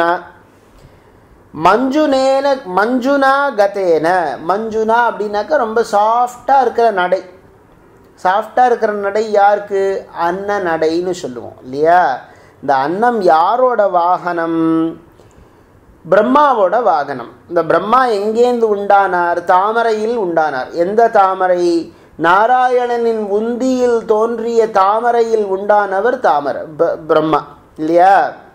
மஞ்சுனேன மஞ்சுனா கதேன மஞ்சுனா அப்படின்னாக்கா ரொம்ப சாஃப்டாக இருக்கிற நடை சாஃப்டாக இருக்கிற நடை யாருக்கு அன்ன நடைன்னு சொல்லுவோம் இல்லையா இந்த அன்னம் யாரோட வாகனம் பிரம்மாவோட வாகனம் இந்த பிரம்மா எங்கேருந்து உண்டானார் தாமரையில் உண்டானார் எந்த தாமரை நாராயணனின் உந்தியில் தோன்றிய தாமரையில் உண்டானவர் தாமரை பிரம்மா இல்லையா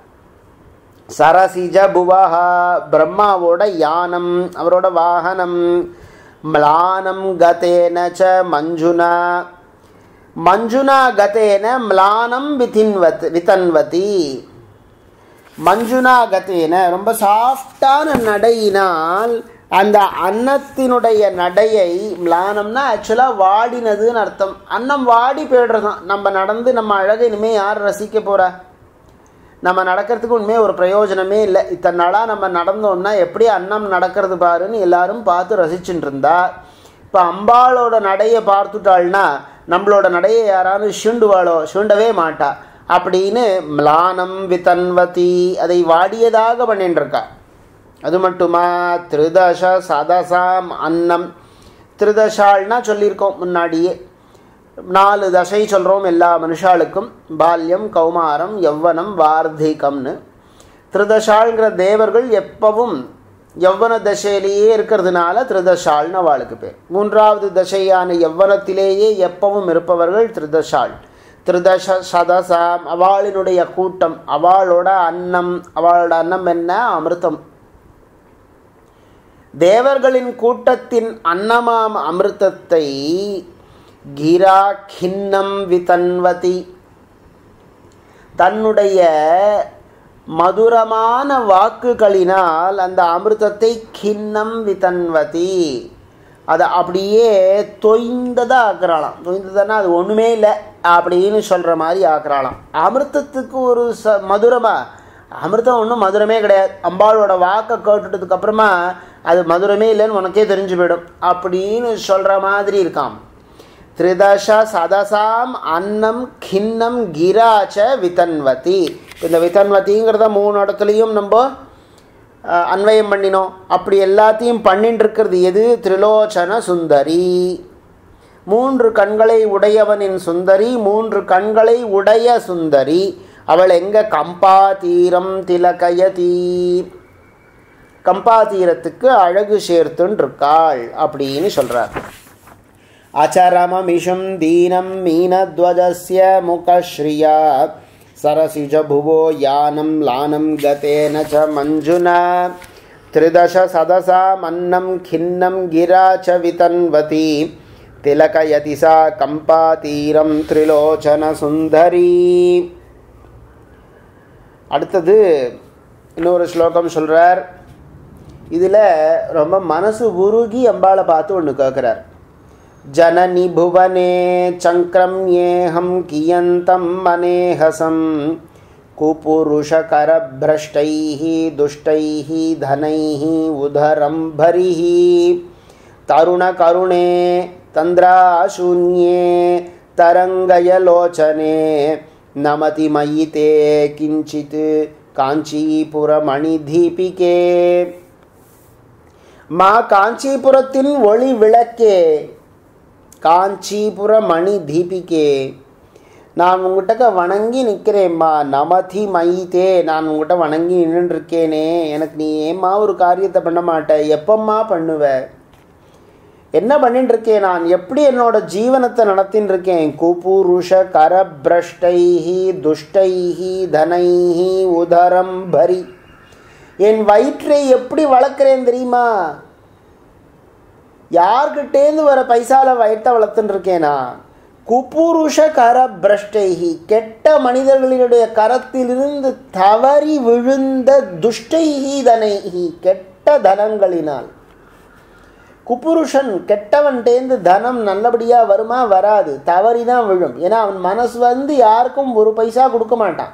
சரசிஜ புவஹா பிரம்மாவோட யானம் அவரோட வாகனம் ம்லானம் கதேன ச மஞ்சுனா மஞ்சுனா கதேன ம்லானம் விதின்வத் விதன்வதி மஞ்சுனா கத்தேன ரொம்ப சாஃப்டான நடையினால் அந்த அன்னத்தினுடைய நடையை மிளானம்னா ஆக்சுவலாக வாடினதுன்னு அர்த்தம் அன்னம் வாடி போய்டுறதான் நம்ம நடந்து நம்ம அழகை இனிமேல் யார் ரசிக்க போகிறா நம்ம நடக்கிறதுக்கு உண்மையே ஒரு பிரயோஜனமே இல்லை இத்தனை நாளாக நம்ம நடந்தோம்னா எப்படி அன்னம் நடக்கிறது பாருன்னு எல்லாரும் பார்த்து ரசிச்சுட்டு இருந்தா இப்போ அம்பாளோட நடையை பார்த்துட்டாள்னா நம்மளோட நடையை யாராவது சுண்டுவாளோ சுண்டவே மாட்டா அப்படின்னு மிளானம் விதன்வதி அதை வாடியதாக பண்ணிட்டு இருக்கா அது மட்டுமா திருதச சதசாம் அன்னம் திருதசால்னா சொல்லியிருக்கோம் முன்னாடியே நாலு தசை சொல்கிறோம் எல்லா மனுஷாளுக்கும் பால்யம் கௌமாரம் யவ்வனம் வார்த்திகம்னு திருதசால்ங்கிற தேவர்கள் எப்பவும் யவ்வன தசையிலேயே இருக்கிறதுனால திருதசால்னு அவளுக்கு பேர் மூன்றாவது தசையான யவ்வனத்திலேயே எப்பவும் இருப்பவர்கள் திருதசால் திருதச சதசாம் அவளினுடைய கூட்டம் அவளோட அன்னம் அவளோட அன்னம் என்ன அமிர்தம் தேவர்களின் கூட்டத்தின் அன்னமாம் அமிர்தத்தை கிரா கிண்ணம் விதன்வதி தன்னுடைய மதுரமான வாக்குகளினால் அந்த அமிர்தத்தை கிண்ணம் விதன்வதி அதை அப்படியே தொய்ந்ததாக ஆக்குறாளாம் தொய்ந்ததுன்னா அது ஒன்றுமே இல்லை அப்படின்னு சொல்கிற மாதிரி ஆக்குறாளாம் அமிர்தத்துக்கு ஒரு ச மதுரமாக அமிர்தம் ஒன்றும் மதுரமே கிடையாது அம்பாளோட வாக்கை கேட்டுட்டதுக்கு அப்புறமா அது மதுரமே இல்லைன்னு உனக்கே தெரிஞ்சு போயிடும் அப்படின்னு சொல்கிற மாதிரி இருக்காம் திரிதச சதசாம் அன்னம் கிண்ணம் கிராச்ச விதன்வதி இந்த விதன்வதிங்கிறத மூணு இடத்துலையும் நம்ம அன்வயம் பண்ணினோம் அப்படி எல்லாத்தையும் பண்ணிட்டு இருக்கிறது எது திரிலோச்சன சுந்தரி மூன்று கண்களை உடையவனின் சுந்தரி மூன்று கண்களை உடைய சுந்தரி அவள் எங்க கம்பா தீரம் திலகயதி கம்பா தீரத்துக்கு அழகு சேர்த்துன்னு இருக்காள் அப்படின்னு சொல்கிறார் அச்சரமமிஷம் தீனம் மீனத்வஜஸ்ய முகஸ்ரீயா सरसिजभुवो यानं लानं गतेन च मञ्जुना त्रिदशसदसामन्नं खिन्नं गिरा च वितन्वती तिलकयति सा कम्पातीरं त्रिलोचनसुन्दरी அடுத்தது இன்னொரு ஸ்லோகம் சொல்கிறார் இதில் ரொம்ப மனசு உருகி அம்பாளை பார்த்து ஒன்று கேட்குறார் जननि भुवने चङ्क्रम्येऽहं कियन्तं मनेहसं कुपुरुषकरभ्रष्टैः दुष्टैः धनैः उदरं भरिः तरुणकरुणे तन्द्राशून्ये तरङ्गयलोचने नमति मयि ते किञ्चित् காஞ்சிபுரமணிதீபிகே மா காஞ்சிபுரத்தின் ஒளி விளக்கே காஞ்சிபுர மணி தீபிகே நான் உங்ககிட்ட வணங்கி நிற்கிறேம்மா நமதி மைத்தே நான் உங்ககிட்ட வணங்கி நின்றுருக்கேனே எனக்கு நீ ஏம்மா ஒரு காரியத்தை பண்ண மாட்ட எப்பம்மா பண்ணுவ என்ன பண்ணிட்டு இருக்கேன் நான் எப்படி என்னோட ஜீவனத்தை நடத்தின்னு இருக்கேன் குபுருஷ கரபிரஷ்டைஹி துஷ்டைஹி தனைஹி உதரம் பரி என் வயிற்றை எப்படி வளர்க்குறேன் தெரியுமா யார்கிட்டேருந்து வர பைசால வயிற்ற வளர்த்துன்னு இருக்கேனா குபுருஷ கர பிரஷ்டைகி கெட்ட மனிதர்களினுடைய கரத்திலிருந்து தவறி விழுந்த துஷ்டைகி தனைகி கெட்ட தனங்களினால் குபுருஷன் கெட்டவன்டேந்து தனம் நல்லபடியாக வருமா வராது தவறி தான் விழும் ஏன்னா அவன் மனசு வந்து யாருக்கும் ஒரு பைசா கொடுக்க மாட்டான்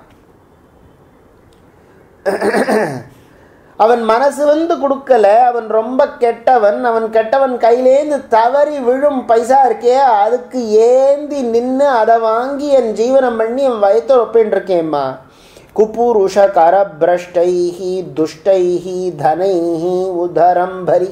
அவன் மனசு வந்து கொடுக்கல அவன் ரொம்ப கெட்டவன் அவன் கெட்டவன் கையிலேந்து தவறி விழும் பைசா இருக்கே அதுக்கு ஏந்தி நின்று அதை வாங்கி என் ஜீவனம் பண்ணி என் வயத்தை ஒப்பின்றிருக்கேம்மா குபுருஷ கரபிரஷ்டைஹி துஷ்டைஹி தனைஹி உதரம் பரி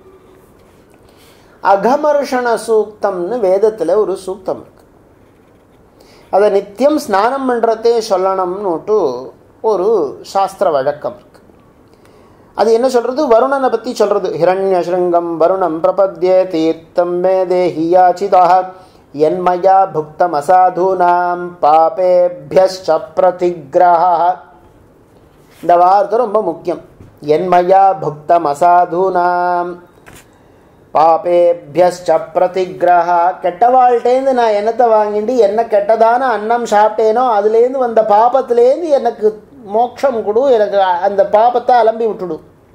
அகமர்ஷண சூக்தம்னு வேதத்தில் ஒரு சூக்தம் இருக்கு அதை நித்தியம் ஸ்நானம் பண்ணுறதே சொல்லணும்னுட்டு ஒரு சாஸ்திர வழக்கம் இருக்கு அது என்ன சொல்கிறது வருணனை பற்றி சொல்கிறது ஹிரண்யசிருங்கம் வருணம் பிரபத்யே தீர்த்தம் மே தேஹியாச்சிதா என்மயா புக்தம் அசாதூனாம் பாபேபியச்ச பிரதிகிரஹா இந்த வார்த்தை ரொம்ப முக்கியம் என்மயா புக்தம் அசாதூனாம் பாபேபியச்ச பிரதிகிரஹா கெட்டவாழ்கிட்டேருந்து நான் என்னத்தை வாங்கிட்டு என்ன கெட்டதான அன்னம் சாப்பிட்டேனோ அதுலேருந்து வந்த பாபத்துலேருந்து எனக்கு மோட்சம் கொடு எனக்கு அந்த பாபத்தை அலம்பி விட்டுடு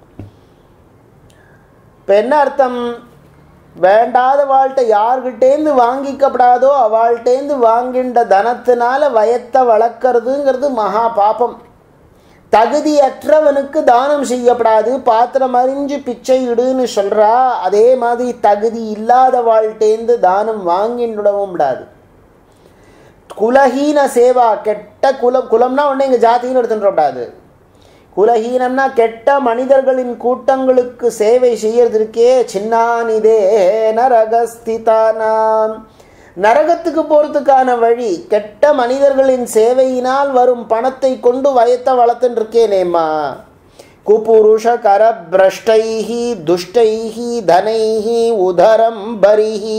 இப்போ என்ன அர்த்தம் வேண்டாத வாழ்கிட்ட யார்கிட்டேருந்து வாங்கிக்கப்படாதோ அவள்கிட்டேருந்து வாங்கின்ற தனத்தினால வயத்தை வளர்க்கறதுங்கிறது மகா பாபம் தகுதியற்றவனுக்கு தானம் செய்யப்படாது பாத்திரம் அறிஞ்சு பிச்சை இடுன்னு சொல்கிறா அதே மாதிரி தகுதி இல்லாத வாழ்கிட்டேருந்து தானம் வாங்கிவிடவும் விடாது குலஹீன சேவா கெட்ட குலம் குலம்னா ஒன்று எங்கள் ஜாதின்னு எடுத்துட்டுறக்கூடாது குலஹீனம்னா கெட்ட மனிதர்களின் கூட்டங்களுக்கு சேவை செய்யறதுக்கே சின்னானிதே நரகஸ்திதானாம் நரகத்துக்கு போகிறதுக்கான வழி கெட்ட மனிதர்களின் சேவையினால் வரும் பணத்தை கொண்டு வயத்தை வளர்த்துட்டு இருக்கேனேம்மா குபுருஷ கர பிரஷ்டைஹி துஷ்டைஹி தனைஹி உதரம் பரிஹி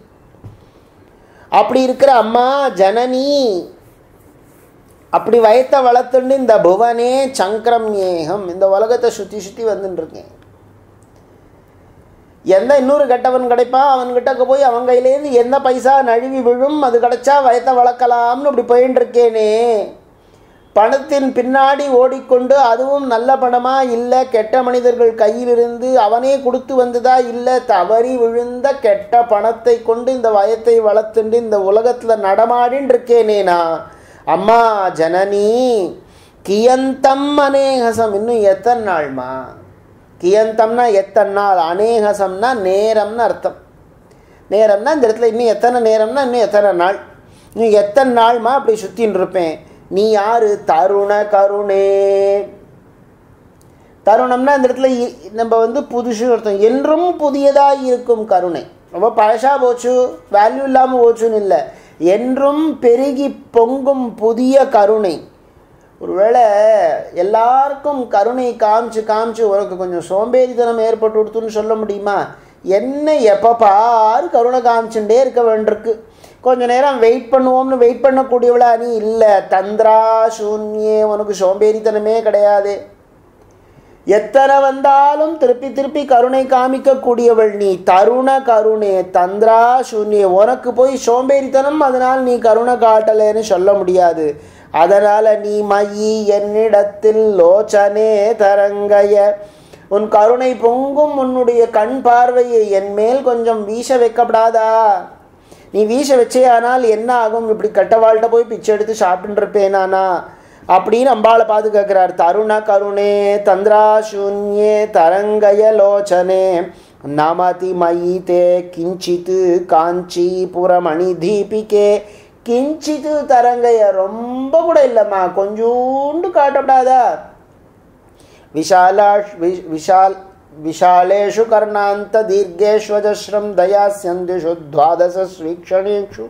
அப்படி இருக்கிற அம்மா ஜனனி அப்படி வயத்தை வளர்த்துண்டு இந்த புவனே சங்கரம் ஏகம் இந்த உலகத்தை சுற்றி சுற்றி வந்துட்டு இருக்கேன் எந்த இன்னொரு கெட்டவன் கிடைப்பான் அவன்கிட்ட போய் அவன் கையிலேருந்து எந்த பைசா நழுவி விழும் அது கிடைச்சா வயத்தை வளர்க்கலாம்னு இப்படி போயின்னு இருக்கேனே பணத்தின் பின்னாடி ஓடிக்கொண்டு அதுவும் நல்ல பணமா இல்லை கெட்ட மனிதர்கள் கையிலிருந்து அவனே கொடுத்து வந்ததா இல்லை தவறி விழுந்த கெட்ட பணத்தை கொண்டு இந்த வயத்தை வளர்த்துண்டு இந்த உலகத்தில் நடமாடின்னு இருக்கேனேனா அம்மா ஜனனி கியந்தம் அநேகசம் இன்னும் எத்தனை நாள்மா கியந்தம்னா எத்தனை நாள் அநேகசம்னா நேரம்னு அர்த்தம் நேரம்னா இந்த இடத்துல இன்னும் எத்தனை நேரம்னா இன்னும் எத்தனை நாள் இன்னும் எத்தனை நாள்மா அப்படி சுற்றின்னு இருப்பேன் நீ யாரு தருண கருணே தருணம்னா இந்த இடத்துல நம்ம வந்து புதுசு அர்த்தம் என்றும் புதியதாக இருக்கும் கருணை ரொம்ப பழசாக போச்சு வேல்யூ இல்லாமல் போச்சுன்னு இல்லை என்றும் பெருகி பொங்கும் புதிய கருணை ஒருவேளை எல்லாருக்கும் கருணை காமிச்சு காமிச்சு உனக்கு கொஞ்சம் சோம்பேறித்தனம் ஏற்பட்டு கொடுத்துன்னு சொல்ல முடியுமா என்ன எப்போ பாரு கருணை காமிச்சுட்டே இருக்க வேண்டியிருக்கு கொஞ்ச நேரம் வெயிட் பண்ணுவோம்னு வெயிட் பண்ணக்கூடியவளா நீ இல்லை தந்திரா சூன்யே உனக்கு சோம்பேறித்தனமே கிடையாது எத்தனை வந்தாலும் திருப்பி திருப்பி கருணை காமிக்கக்கூடியவள் நீ தருண கருணே தந்திரா சூன்யே உனக்கு போய் சோம்பேறித்தனம் அதனால் நீ கருணை காட்டலைன்னு சொல்ல முடியாது அதனால் நீ மயி என்னிடத்தில் லோச்சனே தரங்கைய உன் கருணை பொங்கும் உன்னுடைய கண் பார்வையை என் மேல் கொஞ்சம் வீச வைக்கப்படாதா நீ வீச வச்சே ஆனால் என்ன ஆகும் இப்படி கட்டவாள்கிட்ட போய் பிச்சை எடுத்து சாப்பிட்டுட்டு இருப்பேனானா அப்படின்னு அம்பாளை பார்த்து கேட்குறார் தருண கருணே தந்திரா சூன்யே தரங்கய லோச்சனே நமதி மயி தே கிஞ்சித் காஞ்சிபுரமணி தீபிகே கிஞ்சித்து தரங்கைய ரொம்ப கூட இல்லைம்மா கொஞ்சோண்டு காட்டப்படாதா विशाला वि- विशाल विशालेषु कर्णान्तदीर्घेष्वजस्रं दयास्यन्दिषु द्वादशस्वीक्षणेषु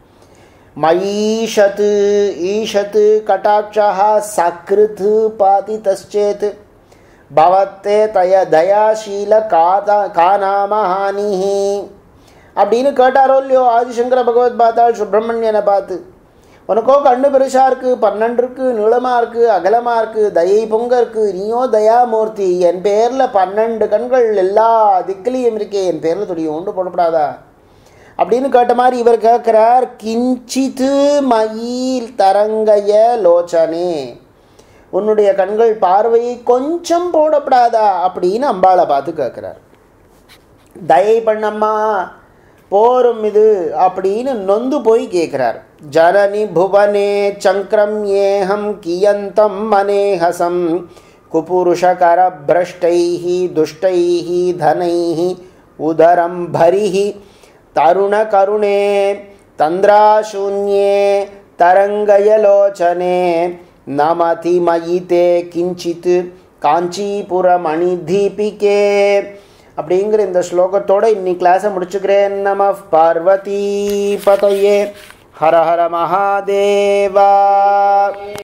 मयीषत् ईषत् कटाक्षः सकृत् पातितश्चेत् भवत्ते तय दयाशील काता का नाम हानिः அப்படின்னு கேட்டாரோ இல்லையோ ஆதிசங்கர பகவத் பார்த்தாள் சுப்பிரமணியனை பார்த்து உனக்கோ கண்ணு பெருசாக இருக்குது பன்னெண்டு இருக்குது நீளமாக இருக்குது அகலமாக இருக்குது தயை பொங்க இருக்குது நீயோ தயாமூர்த்தி என் பேரில் பன்னெண்டு கண்கள் எல்லா திக்கிலையும் இருக்கே என் பேரில் துடியும் ஒன்று போடப்படாதா அப்படின்னு கேட்ட மாதிரி இவர் கேட்குறார் கிஞ்சித்து மயில் தரங்கைய லோச்சனே உன்னுடைய கண்கள் பார்வையை கொஞ்சம் போடப்படாதா அப்படின்னு அம்பாளை பார்த்து கேட்குறார் தயை பண்ணம்மா போரும் இது அப்படின்னு நொந்து போய் கேட்குறார் ஜனனி புவனே சங்கரம் ஏஹம் கியந்தம் மனேஹசம் குபுருஷகர பிரஷ்டைः துஷ்டைः धनैः உதரம் பரிஹி தருண கருணே தந்திராசூன்யே தரங்கயலோச்சனே நமதி மயிதே கிஞ்சித் காஞ்சிபுரமணி தீபிகே அப்படிங்கிற இந்த ஸ்லோகத்தோட இன்னி கிளாஸை முடிச்சுக்கிறேன் நம பார்வதி பதையே ஹர ஹர மகாதேவா